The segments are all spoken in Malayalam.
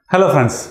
ഹലോ ഫ്രണ്ട്സ്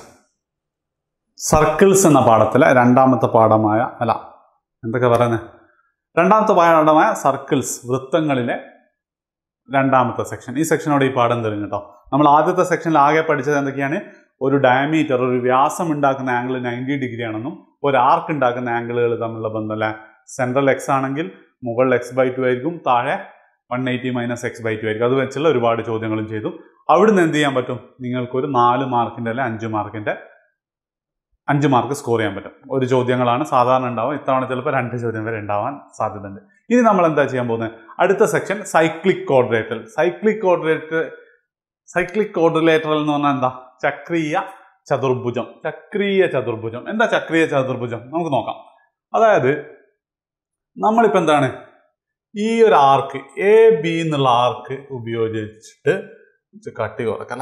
സർക്കിൾസ് എന്ന പാഠത്തിലെ രണ്ടാമത്തെ പാഠമായ അല്ല എന്തൊക്കെ പറയുന്നത് രണ്ടാമത്തെ പാഠമായ സർക്കിൾസ് വൃത്തങ്ങളിലെ രണ്ടാമത്തെ സെക്ഷൻ ഈ സെക്ഷനോട് ഈ പാഠം തരും കേട്ടോ നമ്മൾ ആദ്യത്തെ സെക്ഷനിൽ ആകെ പഠിച്ചത് എന്തൊക്കെയാണ് ഒരു ഡയമീറ്റർ ഒരു വ്യാസം ഉണ്ടാക്കുന്ന ആംഗിൾ നയൻറ്റി ഡിഗ്രി ആണെന്നും ഒരു ആർക്ക് ഉണ്ടാക്കുന്ന ആംഗിളുകൾ തമ്മിലുള്ള ബന്ധം അല്ലെ സെൻട്രൽ എക്സ് ആണെങ്കിൽ മുകളിൽ എക്സ് ബൈ ടു ആയിരിക്കും താഴെ one eighty minus X by two ആയിരിക്കും അത് വെച്ചുള്ള ഒരുപാട് ചോദ്യങ്ങളും ചെയ്തു അവിടുന്ന് എന്ത് ചെയ്യാൻ പറ്റും നിങ്ങൾക്കൊരു നാല് മാർക്കിന്റെ അല്ലെ അഞ്ച് മാർക്കിന്റെ അഞ്ച് മാർക്ക് സ്കോർ ചെയ്യാൻ പറ്റും ഒരു ചോദ്യങ്ങളാണ് സാധാരണ ഉണ്ടാവും ഇത്തവണ ചിലപ്പോൾ രണ്ട് ചോദ്യം വരെ ഉണ്ടാവാൻ സാധ്യതയുണ്ട് ഇനി നമ്മൾ എന്താ ചെയ്യാൻ പോകുന്നത് അടുത്ത section cyclic coordinator cyclic coordinator cyclic coordinator എന്ന് പറഞ്ഞാൽ എന്താ ചക്രീയ ചതുർഭുജം ചക്രീയ ചതുർഭുജം എന്താ ചക്രീയ ചതുർഭുജം നമുക്ക് നോക്കാം അതായത് നമ്മളിപ്പോൾ എന്താണ് ഈ ഒരു ആർക്ക് എ ബി എന്നുള്ള ആർക്ക് ഉപയോഗിച്ചിട്ട് ഇത് കട്ടി കുറക്കല്ല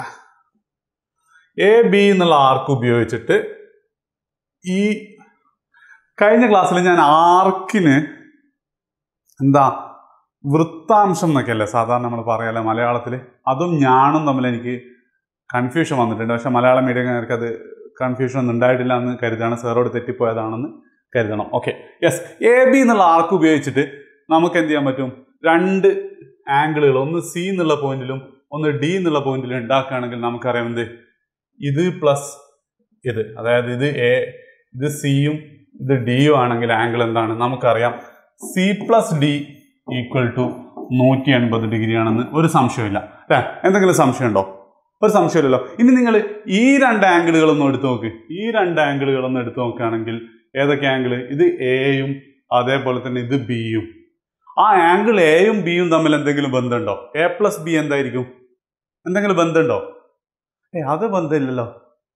എ ബി എന്നുള്ള ആർക്ക് ഉപയോഗിച്ചിട്ട് ഈ കഴിഞ്ഞ ക്ലാസ്സിൽ ഞാൻ ആർക്കിന് എന്താ വൃത്താംശം എന്നൊക്കെ അല്ലേ സാധാരണ നമ്മൾ പറയാല്ലേ മലയാളത്തിൽ അതും ഞാനും തമ്മിൽ എനിക്ക് കൺഫ്യൂഷൻ വന്നിട്ടുണ്ട് പക്ഷെ മലയാളം മീഡിയക്കാർക്ക് അത് കൺഫ്യൂഷൻ ഒന്നും ഉണ്ടായിട്ടില്ല എന്ന് കരുതാണ് സാറോട് തെറ്റിപ്പോയതാണെന്ന് കരുതണം ഓക്കെ യെസ് എ ബി എന്നുള്ള ആർക്ക് ഉപയോഗിച്ചിട്ട് നമുക്ക് എന്ത് ചെയ്യാൻ പറ്റും രണ്ട് ആംഗിളുകൾ ഒന്ന് സി എന്നുള്ള പോയിന്റിലും ഒന്ന് ഡി എന്നുള്ള പോയിന്റിലും ഉണ്ടാക്കുകയാണെങ്കിൽ നമുക്കറിയാം എന്ത് ഇത് പ്ലസ് ഇത് അതായത് ഇത് എ ഇത് സിയും ഇത് ഡിയും ആണെങ്കിൽ ആംഗിൾ എന്താണ് നമുക്കറിയാം C plus D equal to നൂറ്റി എൺപത് ഡിഗ്രി ആണെന്ന് ഒരു സംശയമില്ല അല്ലേ എന്തെങ്കിലും സംശയമുണ്ടോ ഒരു സംശയമില്ലല്ലോ ഇനി നിങ്ങൾ ഈ രണ്ട് ആംഗിളുകളൊന്നും എടുത്തു നോക്ക് ഈ രണ്ട് ആംഗിളുകളൊന്നും എടുത്തു നോക്കുകയാണെങ്കിൽ ഏതൊക്കെ ആംഗിൾ ഇത് എയും അതേപോലെ തന്നെ ഇത് ബിയും ആ ആംഗിൾ എയും ബിയും തമ്മിൽ എന്തെങ്കിലും ബന്ധമുണ്ടോ എ പ്ലസ് ബി എന്തായിരിക്കും എന്തെങ്കിലും ബന്ധമുണ്ടോ ഏ അത് ബന്ധമില്ലല്ലോ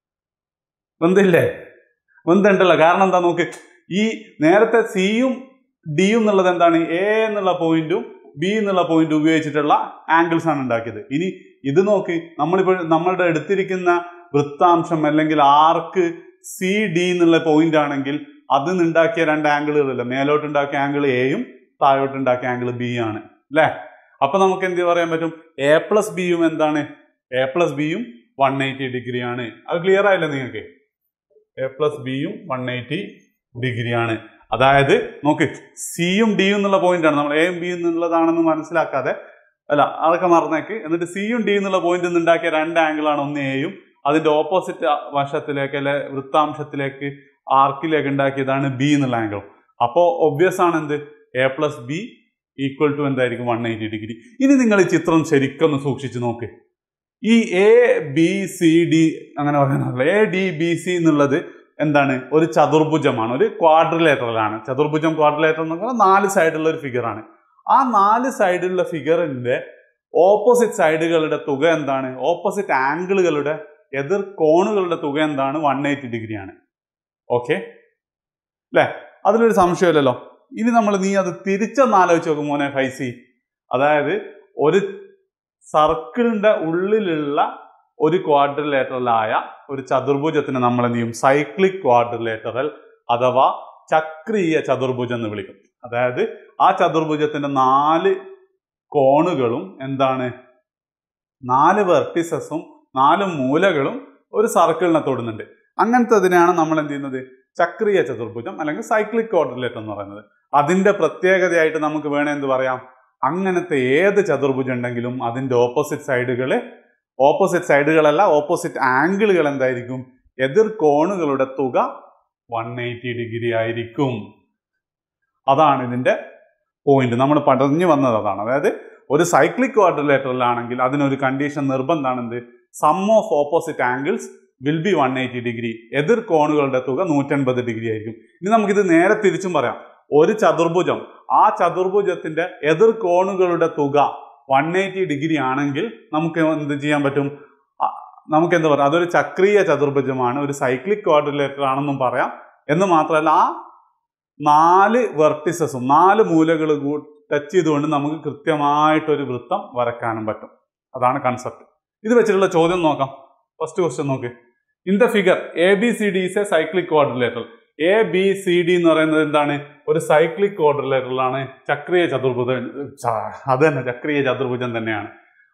ബന്ധമില്ലേ ബന്ധമുണ്ടല്ലോ കാരണം എന്താ നോക്ക് ഈ നേരത്തെ സിയും ഡിയും എന്നുള്ളത് എന്താണ് എ എന്നുള്ള പോയിന്റും ബി എന്നുള്ള പോയിന്റ് ഉപയോഗിച്ചിട്ടുള്ള ആംഗിൾസ് ആണ് ഉണ്ടാക്കിയത് ഇനി ഇത് നോക്ക് നമ്മളിപ്പോൾ നമ്മളുടെ എടുത്തിരിക്കുന്ന വൃത്താംശം അല്ലെങ്കിൽ ആർക്ക് സി ഡി എന്നുള്ള പോയിന്റ് ആണെങ്കിൽ അതിൽ നിന്നുണ്ടാക്കിയ രണ്ട് ആംഗിളുകളല്ല മേലോട്ട് ഉണ്ടാക്കിയ ആംഗിൾ എയും താഴോട്ട് ഉണ്ടാക്കിയ ആംഗിൾ ബി ആണ് അല്ലേ അപ്പൊ നമുക്ക് എന്ത് പറയാൻ പറ്റും എ പ്ലസ് ബിയും എന്താണ് എ പ്ലസ് ബിയും വൺ എയ്റ്റി ഡിഗ്രി ആണ് അത് ക്ലിയർ ആയില്ലേ നിങ്ങൾക്ക് എ പ്ലസ് ബിയും വൺ എയ്റ്റി ഡിഗ്രി ആണ് അതായത് നോക്ക് സിയും ഡിയും എന്നുള്ള പോയിന്റ് ആണ് നമ്മൾ എയും ബിയും എന്നുള്ളതാണെന്ന് മനസ്സിലാക്കാതെ അല്ല അതൊക്കെ മറന്നേക്ക് എന്നിട്ട് സിയും ഡി എന്നുള്ള പോയിന്റ് നിന്ന് ഉണ്ടാക്കിയ രണ്ട് ആംഗിൾ ആണ് ഒന്ന് എയും അതിന്റെ ഓപ്പോസിറ്റ് വശത്തിലേക്ക് അല്ലെ വൃത്താംശത്തിലേക്ക് ആർക്കിലേക്ക് ഉണ്ടാക്കിയതാണ് ബി എന്നുള്ള ആംഗിൾ അപ്പോൾ ഒബ്വിയസ് ആണ് എന്ത് A plus B equal to എന്തായിരിക്കും വൺ എയ്റ്റി ഡിഗ്രി ഇനി നിങ്ങൾ ഈ ചിത്രം ശരിക്കൊന്ന് സൂക്ഷിച്ചു നോക്ക് ഈ എ ബി സി ഡി അങ്ങനെ പറയാനുള്ള എ ഡി ബി സി എന്നുള്ളത് എന്താണ് ഒരു ചതുർഭുജമാണ് ഒരു ക്വാഡ്രിലേറ്ററലാണ് ചതുർഭുജം ക്വാഡ്രിലേറ്റർ എന്ന് പറഞ്ഞാൽ നാല് സൈഡുള്ള ഒരു ഫിഗറാണ് ആ നാല് സൈഡിലുള്ള ഫിഗറിന്റെ ഓപ്പോസിറ്റ് സൈഡുകളുടെ തുക എന്താണ് ഓപ്പോസിറ്റ് ആംഗിളുകളുടെ എതിർ കോണുകളുടെ തുക എന്താണ് വൺ എയ്റ്റി ഡിഗ്രിയാണ് ഓക്കെ അല്ലേ അതിലൊരു സംശയമില്ലല്ലോ ഇനി നമ്മൾ നീ അത് തിരിച്ചൊന്ന് ആലോചിച്ച് നോക്കും മോനെ ഫൈസി അതായത് ഒരു സർക്കിളിന്റെ ഉള്ളിലുള്ള ഒരു ക്വാഡ്രിലേറ്ററലായ ഒരു ചതുർഭുജത്തിന് നമ്മൾ എന്ത് ചെയ്യും സൈക്ലിക് ക്വാഡ്രിലേറ്ററൽ അഥവാ ചക്രീയ ചതുർഭുജം എന്ന് വിളിക്കും അതായത് ആ ചതുർഭുജത്തിന്റെ നാല് കോണുകളും എന്താണ് നാല് വെർട്ടിസസും നാല് മൂലകളും ഒരു സർക്കിളിനെ തൊടുന്നുണ്ട് അങ്ങനത്തതിനാണ് നമ്മൾ എന്ത് ചെയ്യുന്നത് ചക്രീയ ചതുർഭുജം അല്ലെങ്കിൽ സൈക്ലിക് ക്വാഡ്രിലേറ്റർ എന്ന് പറയുന്നത് അതിന്റെ പ്രത്യേകതയായിട്ട് നമുക്ക് വേണേ എന്ത് പറയാം അങ്ങനത്തെ ഏത് ചതുർഭുജം ഉണ്ടെങ്കിലും അതിന്റെ ഓപ്പോസിറ്റ് സൈഡുകൾ ഓപ്പോസിറ്റ് സൈഡുകളല്ല ഓപ്പോസിറ്റ് ആംഗിളുകൾ എന്തായിരിക്കും എതിർ കോണുകളുടെ തുക വൺ എയ്റ്റി ഡിഗ്രി ആയിരിക്കും അതാണ് ഇതിന്റെ പോയിന്റ് നമ്മൾ പറഞ്ഞു വന്നത് അതാണ് അതായത് ഒരു സൈക്ലിക് ക്വാഡ്രിലേറ്ററിലാണെങ്കിൽ അതിനൊരു കണ്ടീഷൻ നിർബന്ധമാണ് എന്ത് sum of opposite angles will be one eighty degree എതിർ കോണുകളുടെ തുക നൂറ്റൻപത് ഡിഗ്രി ആയിരിക്കും ഇനി നമുക്കിത് നേരെ തിരിച്ചും പറയാം ഒരു ചതുർഭുജം ആ ചതുർഭുജത്തിന്റെ എതിർ കോണുകളുടെ തുക വൺ എയ്റ്റി ഡിഗ്രി ആണെങ്കിൽ നമുക്ക് എന്ത് ചെയ്യാൻ പറ്റും അ- നമുക്ക് എന്താ പറയുക അതൊരു ചക്രീയ ചതുർഭുജമാണ് ഒരു സൈക്ലിക് ക്വാഡ്രിലേറ്റർ ആണെന്നും പറയാം എന്ന് മാത്രമല്ല ആ നാല് വെർട്ടിസസും നാല് മൂലകൾ ടച്ച് ചെയ്തുകൊണ്ട് നമുക്ക് കൃത്യമായിട്ടൊരു വൃത്തം വരക്കാനും പറ്റും അതാണ് കൺസെപ്റ്റ് ഇത് വെച്ചിട്ടുള്ള ചോദ്യം നോക്കാം ഫസ്റ്റ് ക്വസ്റ്റ്യൻ നോക്ക് in the figure A B C D is a cyclic quadrilateral A B C D എന്ന് പറയുന്നത് എന്താണ് ഒരു സൈക്ലിക് ക്വാഡ്രിലേറ്ററിലാണ് ചക്രീയ ചതുർഭുജം ച- അത് തന്നെ ചക്രീയ ചതുർഭുജം തന്നെയാണ്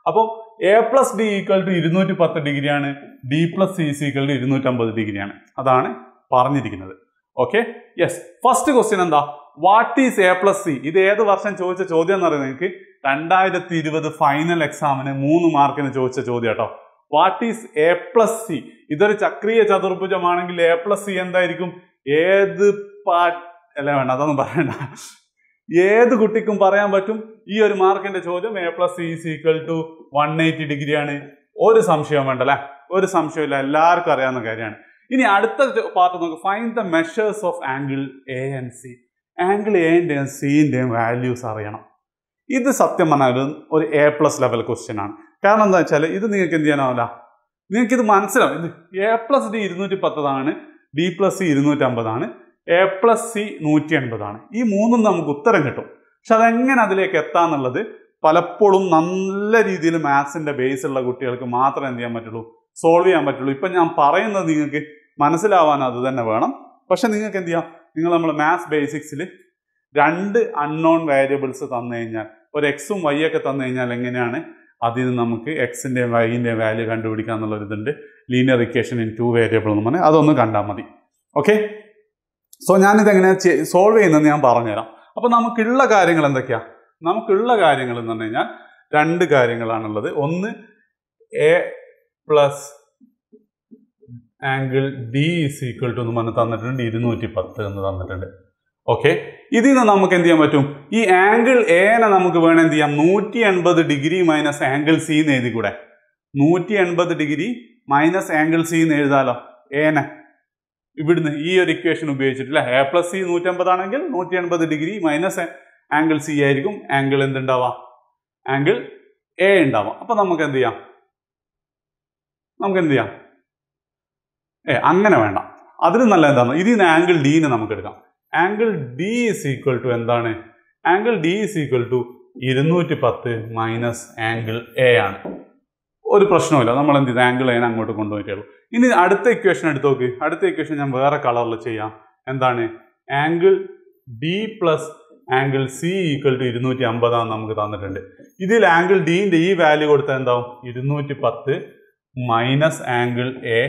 അപ്പോൾ A plus D equal to ഇരുന്നൂറ്റി പത്ത് ഡിഗ്രിയാണ് D plus C C equal to ഇരുന്നൂറ്റമ്പത് ഡിഗ്രിയാണ് അതാണ് പറഞ്ഞിരിക്കുന്നത് ഓക്കെ യെസ് ഫസ്റ്റ് ക്വസ്റ്റ്യൻ എന്താ what is A plus C ഇത് ഏത് വർഷം ചോദിച്ച ചോദ്യം എന്ന് പറയുന്നത് നിങ്ങൾക്ക് രണ്ടായിരത്തി ഇരുപത് ഫൈനൽ എക്സാമിന് മൂന്ന് മാർക്കിന് ചോദിച്ച ചോദ്യം കേട്ടോ what is A plus C ഇതൊരു ചക്രീയ ചതുർഭുജമാണെങ്കിൽ എ പ്ലസ് സി എന്തായിരിക്കും ഏത് പാ അല്ല വേണ്ട അതൊന്നും പറയണ്ട ഏത് കുട്ടിക്കും പറയാൻ പറ്റും ഈ ഒരു മാർക്കിന്റെ ചോദ്യം A plus C is equal to one eighty ഡിഗ്രിയാണ് ഒരു സംശയം വേണ്ട അല്ലേ ഒരു സംശയമില്ല എല്ലാവർക്കും അറിയാവുന്ന കാര്യമാണ് ഇനി അടുത്ത പാർട്ട് നോക്ക് find the measures of angle A and C angle എൻ്റെയും സിൻ്റെയും വാല്യൂസ് അറിയണം ഇത് സത്യം പറഞ്ഞാൽ ഒരു എ പ്ലസ് ലെവൽ ക്വസ്റ്റ്യൻ ആണ് കാരണം എന്താ വെച്ചാൽ ഇത് നിങ്ങൾക്ക് എന്ത് ചെയ്യാനാവില്ല നിങ്ങൾക്ക് ഇത് മനസ്സിലാവും ഇത് എ പ്ലസ് ഡി ഇരുന്നൂറ്റി പത്തതാണ് ഡി പ്ലസ് സി ഇരുന്നൂറ്റമ്പതാണ് എ പ്ലസ് സി നൂറ്റി എൺപതാണ് ഈ മൂന്നും നമുക്ക് ഉത്തരം കിട്ടും പക്ഷെ അതെങ്ങനെ അതിലേക്ക് എത്താന്നുള്ളത് പലപ്പോഴും നല്ല രീതിയിൽ മാത്സിന്റെ ബേസ് ഉള്ള കുട്ടികൾക്ക് മാത്രമേ എന്ത് ചെയ്യാൻ പറ്റുള്ളൂ സോൾവ് ചെയ്യാൻ പറ്റുള്ളൂ ഇപ്പം ഞാൻ പറയുന്നത് നിങ്ങൾക്ക് മനസ്സിലാവാൻ അത് തന്നെ വേണം പക്ഷെ നിങ്ങൾക്ക് എന്ത് ചെയ്യാം നിങ്ങൾ നമ്മൾ മാത്സ് ബേസിക്സിൽ രണ്ട് അൺനോൺ വേരിയബിൾസ് തന്നു കഴിഞ്ഞാൽ ഒരു എക്സും വൈ ഒക്കെ തന്നു കഴിഞ്ഞാൽ എങ്ങനെയാണ് അതിൽ നിന്ന് നമുക്ക് എക്സിൻ്റെയും വൈൻ്റെയും വാല്യൂ കണ്ടുപിടിക്കുക എന്നുള്ള ഒരു ഇതുണ്ട് linear equation in two variable എന്ന് പറഞ്ഞാൽ അതൊന്ന് കണ്ടാൽ മതി ഓക്കെ സോ ഞാനിത് എങ്ങനെ സോൾവ് ചെയ്യുന്നതെന്ന് ഞാൻ പറഞ്ഞുതരാം അപ്പോൾ നമുക്കുള്ള കാര്യങ്ങൾ എന്തൊക്കെയാ നമുക്കുള്ള കാര്യങ്ങൾ എന്ന് പറഞ്ഞു കഴിഞ്ഞാൽ രണ്ട് കാര്യങ്ങളാണുള്ളത് ഒന്ന് A plus angle D is equal to എന്ന് പറഞ്ഞ് തന്നിട്ടുണ്ട് ഇരുന്നൂറ്റി പത്ത് എന്ന് തന്നിട്ടുണ്ട് ഓക്കെ ഇതിൽ നിന്ന് നമുക്ക് എന്ത് ചെയ്യാൻ പറ്റും ഈ ആംഗിൾ എനെ നമുക്ക് വേണം എന്ത് ചെയ്യാം നൂറ്റി എൺപത് ഡിഗ്രി മൈനസ് ആംഗിൾ സി എന്ന് എഴുതി കൂടെ നൂറ്റി എൺപത് ഡിഗ്രി മൈനസ് ആംഗിൾ സി എന്ന് എഴുതാലോ ഏനെ ഇവിടുന്ന് ഈ ഒരു ഇക്വേഷൻ ഉപയോഗിച്ചിട്ടില്ല എ പ്ലസ് സി നൂറ്റമ്പതാണെങ്കിൽ നൂറ്റി എൺപത് ഡിഗ്രി മൈനസ് ആംഗിൾ സി ആയിരിക്കും ആംഗിൾ എന്തുണ്ടാവാം ആംഗിൾ എ ഉണ്ടാവാം അപ്പൊ നമുക്ക് എന്ത് ചെയ്യാം നമുക്ക് എന്ത് ചെയ്യാം ഏ അങ്ങനെ വേണ്ട അതിന് നല്ല എന്താണ് ഇതിൽ നിന്ന് ആംഗിൾ ഡീനെ നമുക്ക് എടുക്കാം angle D is equal to എന്താണ് angle D is equal to ഇരുന്നൂറ്റി പത്ത് മൈനസ് ആംഗിൾ എ ആണ് ഒരു പ്രശ്നവുമില്ല നമ്മൾ എന്ത് ചെയ്ത് ആംഗിൾ എനെ അങ്ങോട്ട് കൊണ്ടുപോയിട്ടുള്ളൂ ഇനി അടുത്ത ഇക്വേഷൻ എടുത്ത് നോക്ക് അടുത്ത ഇക്വേഷൻ ഞാൻ വേറെ കളറിൽ ചെയ്യാം എന്താണ് angle D plus angle C equal to ഇരുന്നൂറ്റി അമ്പതാണ് നമുക്ക് തന്നിട്ടുണ്ട് ഇതിൽ ആംഗിൾ ഡീൻ്റെ ഈ വാല്യൂ കൊടുത്താൽ എന്താവും ഇരുന്നൂറ്റി പത്ത് minus angle A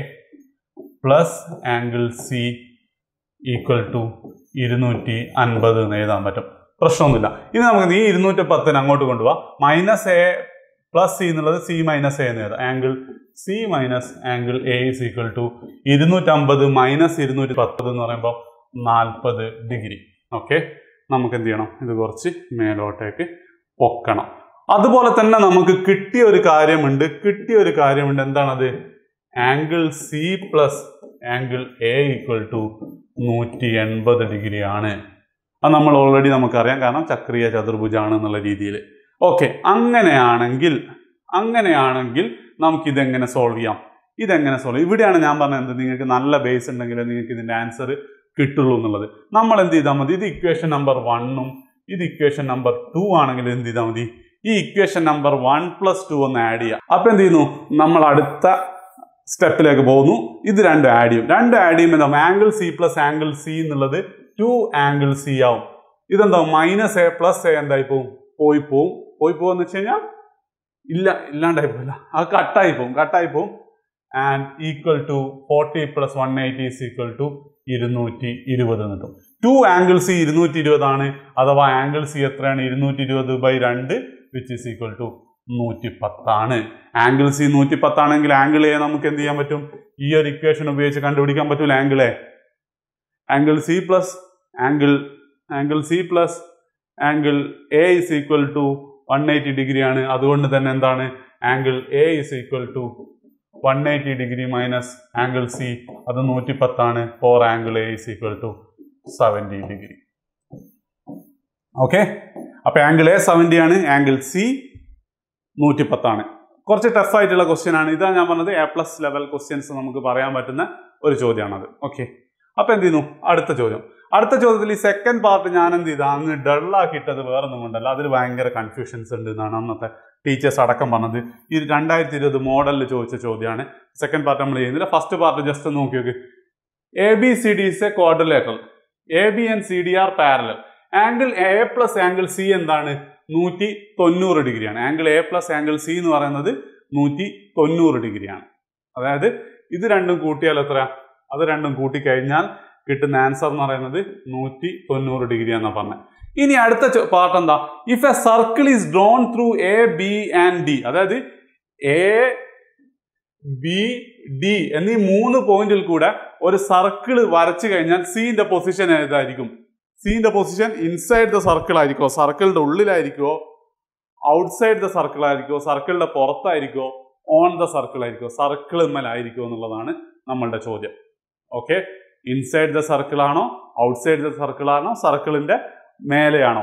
plus angle C equal to ഇരുന്നൂറ്റി അൻപത് എന്ന് എഴുതാൻ പറ്റും പ്രശ്നമൊന്നുമില്ല ഇനി നമുക്ക് ഈ ഇരുന്നൂറ്റി പത്തിന് അങ്ങോട്ട് കൊണ്ടുപോവാം മൈനസ് എ പ്ലസ് സി എന്നുള്ളത് സി മൈനസ് എ എന്ന് എഴുതാം angle C minus angle A is equal to ഇരുന്നൂറ്റമ്പത് മൈനസ് ഇരുന്നൂറ്റി പത്ത് എന്ന് പറയുമ്പോൾ നാൽപ്പത് ഡിഗ്രി ഓക്കെ നമുക്ക് എന്ത് ചെയ്യണം ഇത് കുറച്ച് മേലോട്ടേക്ക് പൊക്കണം അതുപോലെ തന്നെ നമുക്ക് കിട്ടിയ ഒരു കാര്യമുണ്ട് കിട്ടിയ ഒരു കാര്യമുണ്ട് എന്താണത് angle C plus angle A equal to നൂറ്റി എൺപത് ഡിഗ്രി ആണ് അത് നമ്മൾ ഓൾറെഡി നമുക്കറിയാം കാരണം ചക്രീയ ചതുർഭുജാണ് എന്നുള്ള രീതിയിൽ ഓക്കെ അങ്ങനെയാണെങ്കിൽ അങ്ങനെയാണെങ്കിൽ നമുക്ക് ഇതെങ്ങനെ സോൾവ് ചെയ്യാം ഇതെങ്ങനെ സോൾവ് ഇവിടെയാണ് ഞാൻ പറഞ്ഞത് എന്ത് നിങ്ങൾക്ക് നല്ല ബേസ് ഉണ്ടെങ്കിൽ നിങ്ങൾക്ക് ഇതിന്റെ ആൻസർ കിട്ടുള്ളൂ എന്നുള്ളത് നമ്മൾ എന്ത് ചെയ്താൽ മതി ഇത് ഇക്വേഷൻ നമ്പർ വണ്ണും ഇത് ഇക്വേഷൻ നമ്പർ ടു ആണെങ്കിൽ എന്ത് ചെയ്താൽ മതി ഈ equation number one plus two ഒന്ന് ആഡ് ചെയ്യാം അപ്പൊ എന്ത് ചെയ്യുന്നു നമ്മൾ അടുത്ത സ്റ്റെപ്പിലേക്ക് പോകുന്നു ഇത് രണ്ടും ആഡ് ചെയ്യും രണ്ട് ആഡ് ചെയ്യുമ്പോൾ എന്താ angle C plus angle C എന്നുള്ളത് ടു ആംഗിൾ സി ആവും ഇതെന്താ മൈനസ് എ പ്ലസ് എ എന്തായി പോവും പോയി പോവും പോയി പോകുമെന്ന് വെച്ച് കഴിഞ്ഞാൽ ഇല്ല ഇല്ലാണ്ടായി പോയില്ല അത് കട്ടായി പോവും കട്ടായി പോവും and equal to forty plus one eighty is equal to ഇരുന്നൂറ്റി ഇരുപത് കിട്ടും ടു ആംഗിൾ സി ഇരുന്നൂറ്റി ഇരുപതാണ് അഥവാ ആംഗിൾ സി എത്രയാണ് ഇരുന്നൂറ്റി ഇരുപത് ബൈ രണ്ട് വിച്ച് ഈസ് ഈക്വൽ ടു നൂറ്റി പത്താണ് ആംഗിൾ സി നൂറ്റി പത്താണെങ്കിൽ ആംഗിൾ എ നമുക്ക് എന്ത് ചെയ്യാൻ പറ്റും ഈ ഒരു ഇക്വേഷൻ ഉപയോഗിച്ച് കണ്ടുപിടിക്കാൻ പറ്റൂല angle A angle C plus angle angle C plus angle A is equal to one eighty degree ആണ് അതുകൊണ്ട് തന്നെ എന്താണ് angle A is equal to one eighty degree minus angle C അത് നൂറ്റി പത്താണ് for angle A is equal to seventy degree okay അപ്പൊ ആംഗിൾ എ സെവൻറ്റി ആണ് ആംഗിൾ സി നൂറ്റി പത്താണ് കുറച്ച് ടഫ് ആയിട്ടുള്ള ക്വസ്റ്റ്യൻ ആണ് ഇതാ ഞാൻ പറഞ്ഞത് എ പ്ലസ് ലെവൽ ക്വസ്റ്റ്യൻസ് നമുക്ക് പറയാൻ പറ്റുന്ന ഒരു ചോദ്യമാണത് ഓക്കെ അപ്പൊ എന്ത് ചെയ്യുന്നു അടുത്ത ചോദ്യം അടുത്ത ചോദ്യത്തിൽ ഈ സെക്കൻഡ് പാർട്ട് ഞാൻ എന്ത് ചെയ്താ അങ്ങ് ഡള്ളാക്കിയിട്ടത് വേറെ ഒന്നും കൊണ്ടല്ല അതിൽ ഭയങ്കര കൺഫ്യൂഷൻസ് ഉണ്ട് എന്നാണ് അന്നത്തെ ടീച്ചേഴ്സ് അടക്കം പറഞ്ഞത് ഈ രണ്ടായിരത്തി ഇരുപത് മോഡലിൽ ചോദിച്ച ചോദ്യമാണ് സെക്കൻഡ് പാർട്ട് നമ്മൾ ചെയ്യുന്നില്ല ഫസ്റ്റ് പാർട്ട് ജസ്റ്റ് നോക്കി നോക്ക് A B C D is a quadrilateral A B and C D are parallel angle A plus angle C എന്താണ് നൂറ്റി തൊണ്ണൂറ് ഡിഗ്രിയാണ് angle A plus angle C എന്ന് പറയുന്നത് നൂറ്റി തൊണ്ണൂറ് ഡിഗ്രിയാണ് അതായത് ഇത് രണ്ടും കൂട്ടിയാൽ എത്ര അത് രണ്ടും കൂട്ടിക്കഴിഞ്ഞാൽ കിട്ടുന്ന ആൻസർ എന്ന് പറയുന്നത് നൂറ്റി തൊണ്ണൂറ് ഡിഗ്രി എന്നാണ് പറഞ്ഞത് ഇനി അടുത്ത പാർട്ട് എന്താ if a circle is drawn through A B and D അതായത് എ ബി ഡി എന്നീ മൂന്ന് പോയിന്റിൽ കൂടെ ഒരു സർക്കിൾ വരച്ചു കഴിഞ്ഞാൽ സിന്റെ പൊസിഷൻ ഏതായിരിക്കും സിന്റെ പൊസിഷൻ ഇൻസൈഡ് ദ സർക്കിൾ ആയിരിക്കോ സർക്കിളിന്റെ ഉള്ളിലായിരിക്കോ ഔട്ട്സൈഡ് ദ സർക്കിൾ ആയിരിക്കോ സർക്കിളിന്റെ പുറത്തായിരിക്കോ ഓൺ ദ സർക്കിൾ ആയിരിക്കോ സർക്കിൾ മേലായിരിക്കോ എന്നുള്ളതാണ് നമ്മളുടെ ചോദ്യം ഓക്കെ ഇൻസൈഡ് ദ സർക്കിൾ ആണോ ഔട്ട്സൈഡ് ദ സർക്കിൾ ആണോ സർക്കിളിന്റെ മേലെയാണോ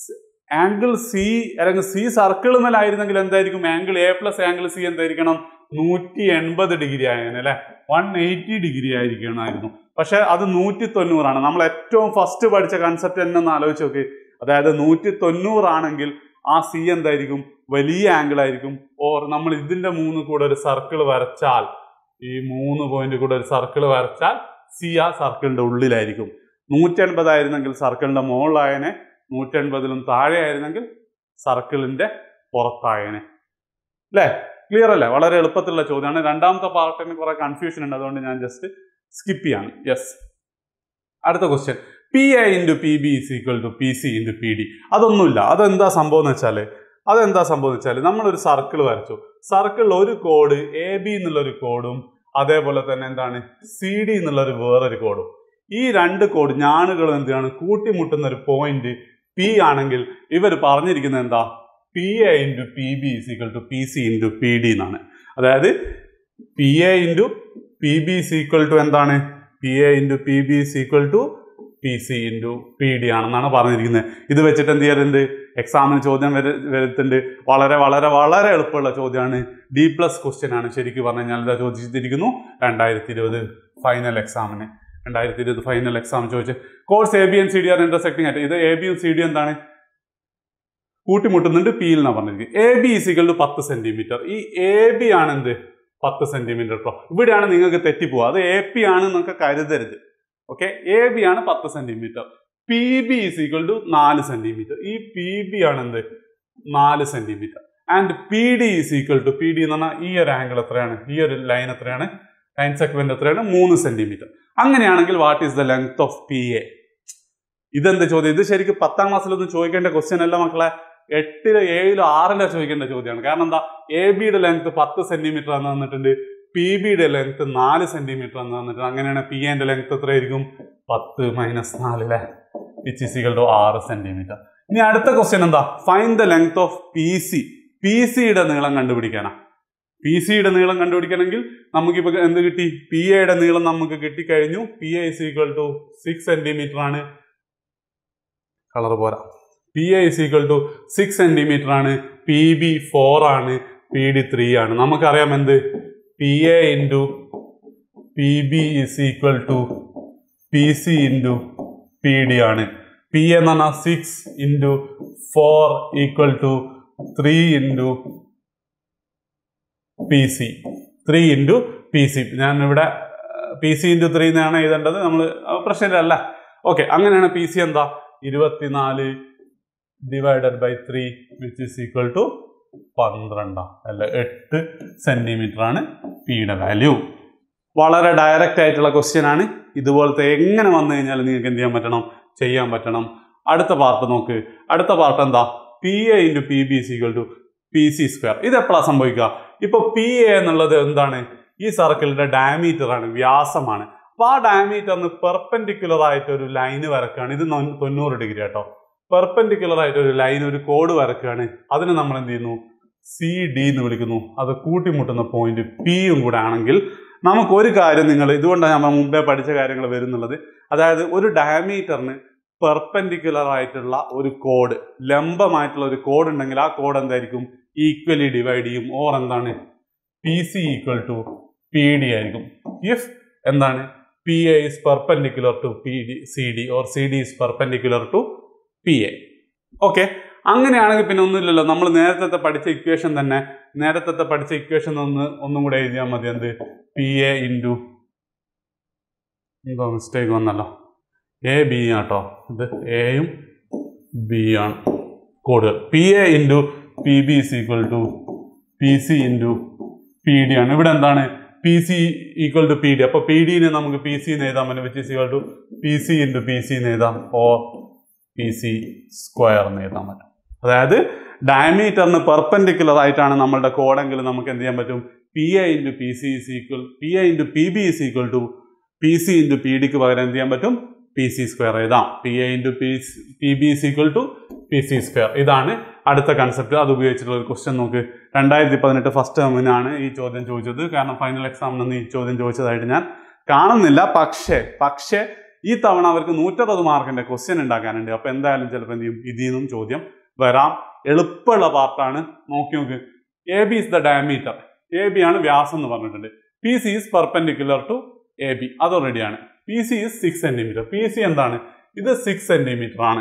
ആംഗിൾ സി അല്ലെങ്കിൽ സി സർക്കിൾ മേലായിരുന്നെങ്കിൽ എന്തായിരിക്കും angle A plus angle C എന്തായിരിക്കണം നൂറ്റി എൺപത് ഡിഗ്രി ആയേനെ അല്ലെ വൺ എയ്റ്റി ഡിഗ്രി ആയിരിക്കണമായിരുന്നു പക്ഷെ അത് നൂറ്റി തൊണ്ണൂറാണ് നമ്മൾ ഏറ്റവും ഫസ്റ്റ് പഠിച്ച കൺസെപ്റ്റ് തന്നെ ഒന്ന് ആലോചിച്ച് നോക്കി അതായത് നൂറ്റി തൊണ്ണൂറാണെങ്കിൽ ആ സി എന്തായിരിക്കും വലിയ ആംഗിൾ ആയിരിക്കും ഓർ നമ്മൾ ഇതിന്റെ മൂന്ന് കൂടെ ഒരു സർക്കിൾ വരച്ചാൽ ഈ മൂന്ന് പോയിന്റ് കൂടെ ഒരു സർക്കിൾ വരച്ചാൽ സി ആ സർക്കിളിന്റെ ഉള്ളിലായിരിക്കും നൂറ്റി എൺപതായിരുന്നെങ്കിൽ സർക്കിളിന്റെ മുകളിലായനെ നൂറ്റി എൺപതിലും താഴെ ആയിരുന്നെങ്കിൽ സർക്കിളിന്റെ പുറത്തായനെ അല്ലേ ക്ലിയർ അല്ലേ വളരെ എളുപ്പത്തിലുള്ള ചോദ്യമാണ് രണ്ടാമത്തെ പാർട്ടിന് കുറെ കൺഫ്യൂഷൻ ഉണ്ട് അതുകൊണ്ട് ഞാൻ ജസ്റ്റ് സ്കിപ്പ് ചെയ്യാണ് യെസ് അടുത്ത question P A into P B is equal to P C into P D അതൊന്നുമില്ല അതെന്താ സംഭവം എന്ന് വെച്ചാൽ അതെന്താ സംഭവം എന്ന് വെച്ചാൽ നമ്മളൊരു സർക്കിൾ വരച്ചു സർക്കിളിൽ ഒരു കോഡ് എ ബി എന്നുള്ളൊരു കോഡും അതേപോലെ തന്നെ എന്താണ് സി ഡി എന്നുള്ളൊരു വേറൊരു കോഡും ഈ രണ്ട് കോഡ് ഞാനുകൾ എന്താണ് കൂട്ടിമുട്ടുന്ന ഒരു പോയിന്റ് പി ആണെങ്കിൽ ഇവർ പറഞ്ഞിരിക്കുന്നത് എന്താ P A into P B is equal to P C into P D എന്നാണ് അതായത് P A into P B is equal to എന്താണ് P A into P B is equal to P C into P D ആണെന്നാണ് പറഞ്ഞിരിക്കുന്നത് ഇത് വെച്ചിട്ട് എന്ത് ചെയ്യാറുണ്ട് എക്സാമിന് ചോദ്യം വര വരുത്തുന്നുണ്ട് വളരെ വളരെ വളരെ എളുപ്പമുള്ള ചോദ്യമാണ് ഡി പ്ലസ് ക്വസ്റ്റ്യൻ ആണ് ശരിക്കും പറഞ്ഞു കഴിഞ്ഞാൽ ഇതാ ചോദിച്ചിരിക്കുന്നു രണ്ടായിരത്തി ഇരുപത് ഫൈനൽ എക്സാമിന് രണ്ടായിരത്തി ഇരുപത് ഫൈനൽ എക്സാം ചോദിച്ച് chords A B and C D are intersecting ആയിട്ട് ഇത് A B and C D എന്താണ് കൂട്ടിമുട്ടുന്നുണ്ട് പിയിൽ എന്നാണ് പറഞ്ഞിരിക്കുന്നത് എ ബി ഈസിക്കൽ ടു പത്ത് സെന്റിമീറ്റർ ഈ എ ബി ആണ് എന്ത് പത്ത് സെന്റിമീറ്റർ കേട്ടോ ഇവിടെയാണ് നിങ്ങൾക്ക് തെറ്റിപ്പോവുക അത് എ പി ആണ് നിങ്ങൾക്ക് കരുതരുത് ഓക്കെ എ ബി ആണ് പത്ത് centimetre P B is equal to നാല് സെന്റിമീറ്റർ ഈ പി ബി ആണ് എന്ത് നാല് centimetre and P D is equal to P D എന്ന് പറഞ്ഞാൽ ഈ ഒരു ആംഗിൾ എത്രയാണ് ഈ ഒരു ലൈൻ എത്രയാണ് ലൈൻ സെഗ്മെന്റ് എത്രയാണ് മൂന്ന് സെന്റിമീറ്റർ അങ്ങനെയാണെങ്കിൽ what is the length of P A ഇതെന്ത് ചോദ്യം ഇത് ശരിക്കും പത്താം ക്ലാസ്സിലൊന്നും ചോദിക്കേണ്ട ക്വസ്റ്റ്യൻ അല്ല മക്കളെ എട്ടിലോ ഏഴിലോ ആറിലോ ചോദിക്കേണ്ട ചോദ്യമാണ് കാരണം എന്താ എ ബിയുടെ ലെങ്ത് പത്ത് സെന്റിമീറ്റർ എന്ന് തന്നിട്ടുണ്ട് പി ബിയുടെ ലെങ്ത് നാല് സെന്റിമീറ്റർ എന്ന് തന്നിട്ടുണ്ട് അങ്ങനെയാണ് പി എന്റെ ലെങ്ത് എത്രയായിരിക്കും പത്ത് മൈനസ് നാല് അല്ലേ വിച്ച് ഇസികൾ ടു ആറ് സെന്റിമീറ്റർ ഇനി അടുത്ത ക്വസ്റ്റ്യൻ എന്താ find the length of P C P സിയുടെ നീളം കണ്ടുപിടിക്കാനാ പി സിയുടെ നീളം കണ്ടുപിടിക്കണമെങ്കിൽ നമുക്കിപ്പോൾ എന്ത് കിട്ടി പി എയുടെ നീളം നമുക്ക് കിട്ടിക്കഴിഞ്ഞു P A is equal to six centimetre ആണ് കളർ പോരാ P A is equal to six centimetre ആണ് പി ബി ഫോർ ആണ് പി ഡി ത്രീ ആണ് നമുക്കറിയാം എന്ത് P A into P B is equal to P C into P D ആണ് പി എന്ന് പറഞ്ഞാൽ six into four equal to three into P C three into P C ഞാൻ ഇവിടെ പി സി ഇൻറ്റു ത്രീ എന്നാണ് എഴുതേണ്ടത് നമ്മൾ പ്രശ്നമില്ല ഓക്കെ അങ്ങനെയാണ് പി സി എന്താ ഇരുപത്തിനാല് divided by three which is equal to പന്ത്രണ്ട് അല്ല എട്ട് സെന്റിമീറ്റർ ആണ് പിയുടെ വാല്യൂ വളരെ ഡയറക്റ്റ് ആയിട്ടുള്ള ക്വസ്റ്റ്യൻ ആണ് ഇതുപോലത്തെ എങ്ങനെ വന്നു കഴിഞ്ഞാൽ നിങ്ങൾക്ക് എന്ത് ചെയ്യാൻ പറ്റണം ചെയ്യാൻ പറ്റണം അടുത്ത പാർട്ട് നോക്ക് അടുത്ത പാർട്ട് എന്താ P A into P B equal to P C square ഇത് എപ്പോഴാണ് സംഭവിക്കുക ഇപ്പൊ പി എ എന്നുള്ളത് എന്താണ് ഈ സർക്കിളിന്റെ ഡയമീറ്റർ ആണ് വ്യാസമാണ് അപ്പൊ ആ ഡയമീറ്ററിന് പെർപെൻഡിക്കുലർ ആയിട്ട് ഒരു ലൈന് വരക്കുകയാണ് ഇത് നൊ- തൊണ്ണൂറ് ഡിഗ്രി കേട്ടോ പെർപെൻഡിക്കുലർ ആയിട്ട് ഒരു ലൈൻ ഒരു കോഡ് വരക്കുകയാണ് അതിന് നമ്മൾ എന്ത് ചെയ്യുന്നു സി ഡി എന്ന് വിളിക്കുന്നു അത് കൂട്ടിമുട്ടുന്ന പോയിന്റ് പിയും കൂടെ ആണെങ്കിൽ നമുക്ക് ഒരു കാര്യം നിങ്ങൾ ഇതുകൊണ്ടാണ് നമ്മൾ മുമ്പേ പഠിച്ച കാര്യങ്ങൾ വരുന്നുള്ളത് അതായത് ഒരു ഡയമീറ്ററിന് പെർപെൻഡിക്കുലർ ആയിട്ടുള്ള ഒരു കോഡ് ലംബമായിട്ടുള്ള ഒരു കോഡ് ഉണ്ടെങ്കിൽ ആ കോഡ് എന്തായിരിക്കും ഈക്വലി ഡിവൈഡ് ചെയ്യും ഓർ എന്താണ് P C equal to P D ആയിരിക്കും ഇഫ് എന്താണ് P A is perpendicular to P D C D or C D is perpendicular to P A okay അങ്ങനെയാണെങ്കിൽ പിന്നെ ഒന്നുമില്ലല്ലോ നമ്മൾ നേരത്തെ പഠിച്ച ഇക്വേഷൻ തന്നെ നേരത്തെ പഠിച്ച ഇക്വേഷൻ ഒന്ന് ഒന്നും കൂടെ എഴുതിയാൽ മതി എന്ത് പി എ ഇൻറ്റു എന്തോ മിസ്റ്റേക്ക് വന്നല്ലോ എ ബി ആട്ടോ ഇത് എയും ബി ആണ് കോഡുകൾ P A into P B is equal to P C into P D ആണ് ഇവിടെ എന്താണ് P C equal to P D അപ്പൊ പി ഡിനെ നമുക്ക് പി സി എന്ന് എഴുതാൻ പറ്റും which is equal to P C into P C എന്ന് എഴുതാം ഓ പി സി സ്ക്വയർ എന്ന് എഴുതാൻ പറ്റും അതായത് ഡയമീറ്ററിന് പെർപെൻഡിക്കുലർ ആയിട്ടാണ് നമ്മളുടെ കോഡെങ്കിൽ നമുക്ക് എന്ത് ചെയ്യാൻ പറ്റും P A into P C is equal P A into P B is equal to P C into P ഡിക്ക് പകരം എന്ത് ചെയ്യാൻ പറ്റും പി സി സ്ക്വയർ എഴുതാം P A into P P B is equal to P C square ഇതാണ് അടുത്ത കൺസെപ്റ്റ് അത് ഉപയോഗിച്ചിട്ടുള്ള ഒരു ക്വസ്റ്റ്യൻ നോക്ക് രണ്ടായിരത്തി പതിനെട്ട് ഫസ്റ്റ് ടേമിനാണ് ഈ ചോദ്യം ചോദിച്ചത് കാരണം ഫൈനൽ എക്സാമിനൊന്നും ഈ ചോദ്യം ചോദിച്ചതായിട്ട് ഞാൻ കാണുന്നില്ല പക്ഷേ പക്ഷേ ഈ തവണ അവർക്ക് നൂറ്ററുപത് മാർക്കിന്റെ ക്വസ്റ്റ്യൻ ഉണ്ടാക്കാനുണ്ട് അപ്പൊ എന്തായാലും ചിലപ്പോൾ എന്ത് ചെയ്യും ഇതിൽ നിന്നും ചോദ്യം വരാം എളുപ്പമുള്ള പാർട്ടാണ് നോക്കി നോക്ക് A B is the diameter A B ആണ് വ്യാസം എന്ന് പറഞ്ഞിട്ടുണ്ട് P C is perpendicular to A B അത് ഓൾറെഡിയാണ് P C is six centimetre P C എന്താണ് ഇത് സിക്സ് സെന്റിമീറ്റർ ആണ്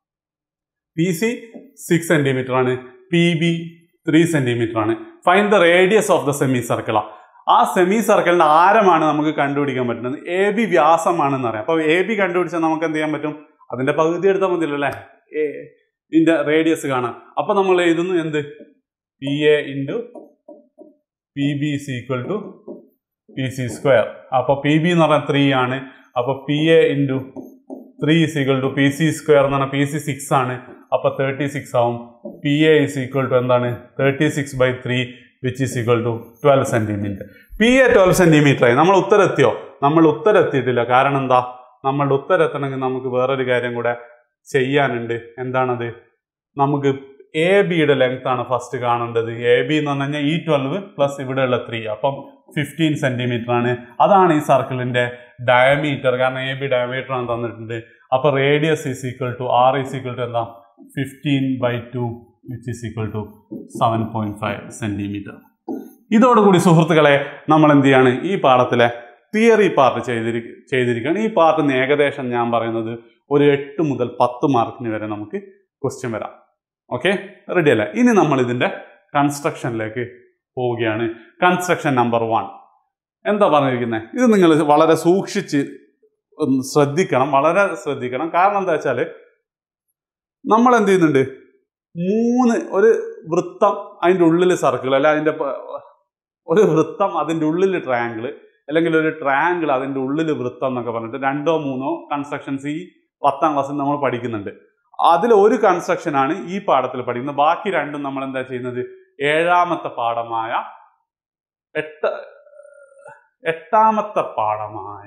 പി സി സിക്സ് സെന്റിമീറ്റർ ആണ് പി ബി ത്രീ സെന്റിമീറ്റർ ആണ് fine the radius of the semi സർക്കിളാ ആ സെമി സർക്കിളിന്റെ ആരമാണ് നമുക്ക് കണ്ടുപിടിക്കാൻ പറ്റുന്നത് എ ബി വ്യാസമാണെന്ന് അറിയാം അപ്പോൾ എ ബി കണ്ടുപിടിച്ചാൽ നമുക്ക് എന്ത് ചെയ്യാൻ പറ്റും അതിന്റെ പകുതി എടുത്താൽ മതിയല്ലോ അല്ലേ എ ഇതിന്റെ റേഡിയസ് കാണാം അപ്പൊ നമ്മൾ എഴുതുന്നു എന്ത് P A into P B is equal to P C square അപ്പൊ പി ബി എന്ന് പറഞ്ഞാൽ ത്രീ ആണ് അപ്പൊ P A into three is equal to P C square എന്ന് പറഞ്ഞാൽ പി സി സിക്സ് ആണ് അപ്പൊ തേർട്ടി സിക്സ് ആവും P A is equal to എന്താണ് thirty six by three which is equal to twelve centimetre P A twelve centimetre ആയി നമ്മൾ ഉത്തരെത്തിയോ നമ്മൾ ഉത്തരെത്തിയിട്ടില്ല കാരണം എന്താ നമ്മളുടെ ഉത്തരെത്തണമെങ്കിൽ നമുക്ക് വേറൊരു കാര്യം കൂടെ ചെയ്യാനുണ്ട് എന്താണത് നമുക്ക് എ ബിയുടെ ലെങ്ത് ആണ് ഫസ്റ്റ് കാണേണ്ടത് എ ബി എന്ന് പറഞ്ഞു കഴിഞ്ഞാൽ ഈ ട്വൽവ് പ്ലസ് ഇവിടെയുള്ള ത്രീ അപ്പം ഫിഫ്റ്റീൻ സെന്റിമീറ്റർ ആണ് അതാണ് ഈ സർക്കിളിന്റെ ഡയമീറ്റർ കാരണം എ ബി ഡയമീറ്റർ ആണ് തന്നിട്ടുണ്ട് അപ്പൊ radius is equal to R is equal to എന്താ fifteen by two which is equal to seven point five centimetre ഇതോടുകൂടി സുഹൃത്തുക്കളെ നമ്മൾ എന്ത് ചെയ്യാണ് ഈ പാഠത്തിലെ തിയറി പാർട്ട് ചെയ്തിരി ചെയ്തിരിക്കുകയാണ് ഈ പാർട്ടിന് ഏകദേശം ഞാൻ പറയുന്നത് ഒരു എട്ട് മുതൽ പത്ത് മാർക്കിന് വരെ നമുക്ക് ക്വസ്റ്റ്യൻ വരാം ഓക്കെ റെഡി അല്ലേ ഇനി നമ്മൾ ഇതിന്റെ കൺസ്ട്രക്ഷനിലേക്ക് പോവുകയാണ് കൺസ്ട്രക്ഷൻ നമ്പർ വൺ എന്താ പറഞ്ഞിരിക്കുന്നത് ഇത് നിങ്ങൾ വളരെ സൂക്ഷിച്ച് ഒന്ന് ശ്രദ്ധിക്കണം വളരെ ശ്രദ്ധിക്കണം കാരണം എന്താ വെച്ചാൽ നമ്മൾ എന്ത് ചെയ്യുന്നുണ്ട് മൂന്ന് ഒരു വൃത്തം അതിൻ്റെ ഉള്ളിൽ സർക്കിൾ അല്ല അതിൻ്റെ പ- ഒരു വൃത്തം അതിൻ്റെ ഉള്ളിൽ ട്രയാങ്കിൾ അല്ലെങ്കിൽ ഒരു ട്രയാങ്കിൾ അതിൻ്റെ ഉള്ളിൽ വൃത്തം എന്നൊക്കെ പറഞ്ഞിട്ട് രണ്ടോ മൂന്നോ കൺസ്ട്രക്ഷൻസ് ഈ പത്താം ക്ലാസ്സിൽ നമ്മൾ പഠിക്കുന്നുണ്ട് അതിൽ ഒരു കൺസ്ട്രക്ഷൻ ആണ് ഈ പാഠത്തിൽ പഠിക്കുന്നത് ബാക്കി രണ്ടും നമ്മൾ എന്താ ചെയ്യുന്നത് ഏഴാമത്തെ പാഠമായ എട്ട് എട്ടാമത്തെ പാഠമായ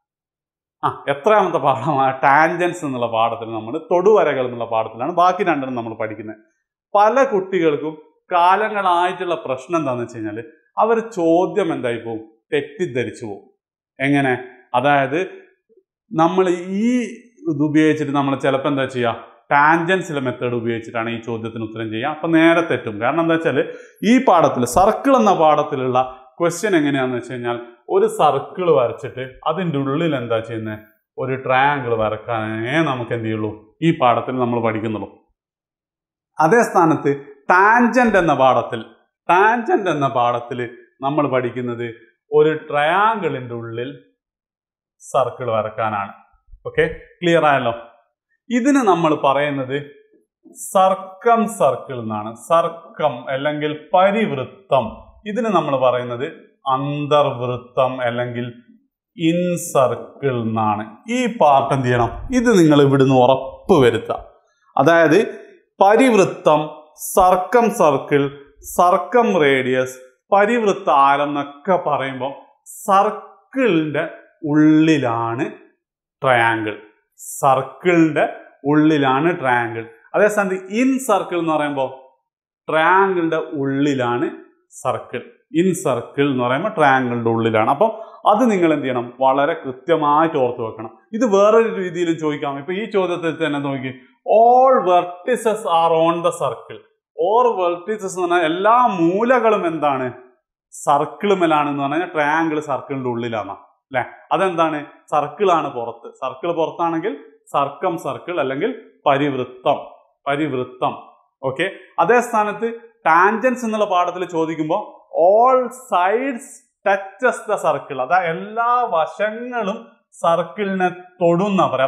ആ എത്രാമത്തെ പാഠമായ ടാൻജൻസ് എന്നുള്ള പാഠത്തിൽ നമ്മൾ തൊടുവരകൾ എന്നുള്ള പാഠത്തിലാണ് ബാക്കി രണ്ടെണ്ണം നമ്മൾ പഠിക്കുന്നത് പല കുട്ടികൾക്കും കാലങ്ങളായിട്ടുള്ള പ്രശ്നം എന്താണെന്ന് വെച്ച് കഴിഞ്ഞാൽ അവർ ചോദ്യം എന്തായി പോകും തെറ്റിദ്ധരിച്ചു പോകും എങ്ങനെ അതായത് നമ്മൾ ഈ ഇത് ഉപയോഗിച്ചിട്ട് നമ്മൾ ചിലപ്പോൾ എന്താ ചെയ്യുക ടാൻജൻസിലെ മെത്തേഡ് ഉപയോഗിച്ചിട്ടാണ് ഈ ചോദ്യത്തിന് ഉത്തരം ചെയ്യുക അപ്പം നേരെ തെറ്റും കാരണം എന്താ വെച്ചാൽ ഈ പാഠത്തിൽ സർക്കിൾ എന്ന പാഠത്തിലുള്ള ക്വസ്റ്റ്യൻ എങ്ങനെയാണെന്ന് വെച്ച് കഴിഞ്ഞാൽ ഒരു സർക്കിൾ വരച്ചിട്ട് അതിൻ്റെ ഉള്ളിൽ എന്താ ചെയ്യുന്നത് ഒരു ട്രയാങ്കിൾ വരക്കാനേ നമുക്ക് എന്ത് ചെയ്യുള്ളൂ ഈ പാഠത്തിൽ നമ്മൾ പഠിക്കുന്നുള്ളൂ അതേ സ്ഥാനത്ത് ടാൻജന്റ് എന്ന പാഠത്തിൽ ടാൻജന്റ് എന്ന പാഠത്തിൽ നമ്മൾ പഠിക്കുന്നത് ഒരു ട്രയാങ്കിളിന്റെ ഉള്ളിൽ സർക്കിൾ വരക്കാനാണ് ഓക്കെ ക്ലിയർ ആയല്ലോ ഇതിന് നമ്മൾ പറയുന്നത് സർക്കം സർക്കിൾ എന്നാണ് സർക്കം അല്ലെങ്കിൽ പരിവൃത്തം ഇതിന് നമ്മൾ പറയുന്നത് അന്തർവൃത്തം അല്ലെങ്കിൽ ഇൻ സർക്കിൾ എന്നാണ് ഈ പാർട്ട് എന്ത് ചെയ്യണം ഇത് നിങ്ങൾ ഇവിടുന്ന് ഉറപ്പ് വരുത്തുക അതായത് പരിവൃത്തം സർക്കം സർക്കിൾ സർക്കം റേഡിയസ് പരിവൃത്ത ആരം എന്നൊക്കെ പറയുമ്പോൾ സർക്കിളിന്റെ ഉള്ളിലാണ് ട്രയാങ്കിൾ സർക്കിളിന്റെ ഉള്ളിലാണ് ട്രയാങ്കിൾ അതേസമയത്ത് ഇൻ സർക്കിൾ എന്ന് പറയുമ്പോൾ ട്രയാങ്കിളിന്റെ ഉള്ളിലാണ് സർക്കിൾ ഇൻ സർക്കിൾ എന്ന് പറയുമ്പോൾ ട്രയാങ്കിളിന്റെ ഉള്ളിലാണ് അപ്പം അത് നിങ്ങൾ എന്ത് ചെയ്യണം വളരെ കൃത്യമായിട്ട് ഓർത്ത് വെക്കണം ഇത് വേറൊരു രീതിയിലും ചോദിക്കാം ഇപ്പൊ ഈ ചോദ്യത്തിൽ തന്നെ നോക്കി all vertices are on the circle or vertices എന്ന് പറഞ്ഞാൽ എല്ലാ മൂലകളും എന്താണ് സർക്കിളുമേലാണെന്ന് പറഞ്ഞാൽ ട്രയാങ്കിൾ സർക്കിളിന്റെ ഉള്ളിലാണ് അല്ലെ അതെന്താണ് സർക്കിളാണ് പുറത്ത് സർക്കിൾ പുറത്താണെങ്കിൽ സർക്കം സർക്കിൾ അല്ലെങ്കിൽ പരിവൃത്തം പരിവൃത്തം ഓക്കെ അതേ സ്ഥാനത്ത് ടാൻജൻസ് എന്നുള്ള പാഠത്തിൽ ചോദിക്കുമ്പോൾ all sides touches the circle അതാ എല്ലാ വശങ്ങളും സർക്കിളിനെ തൊടുന്ന പറയാം അപ്പം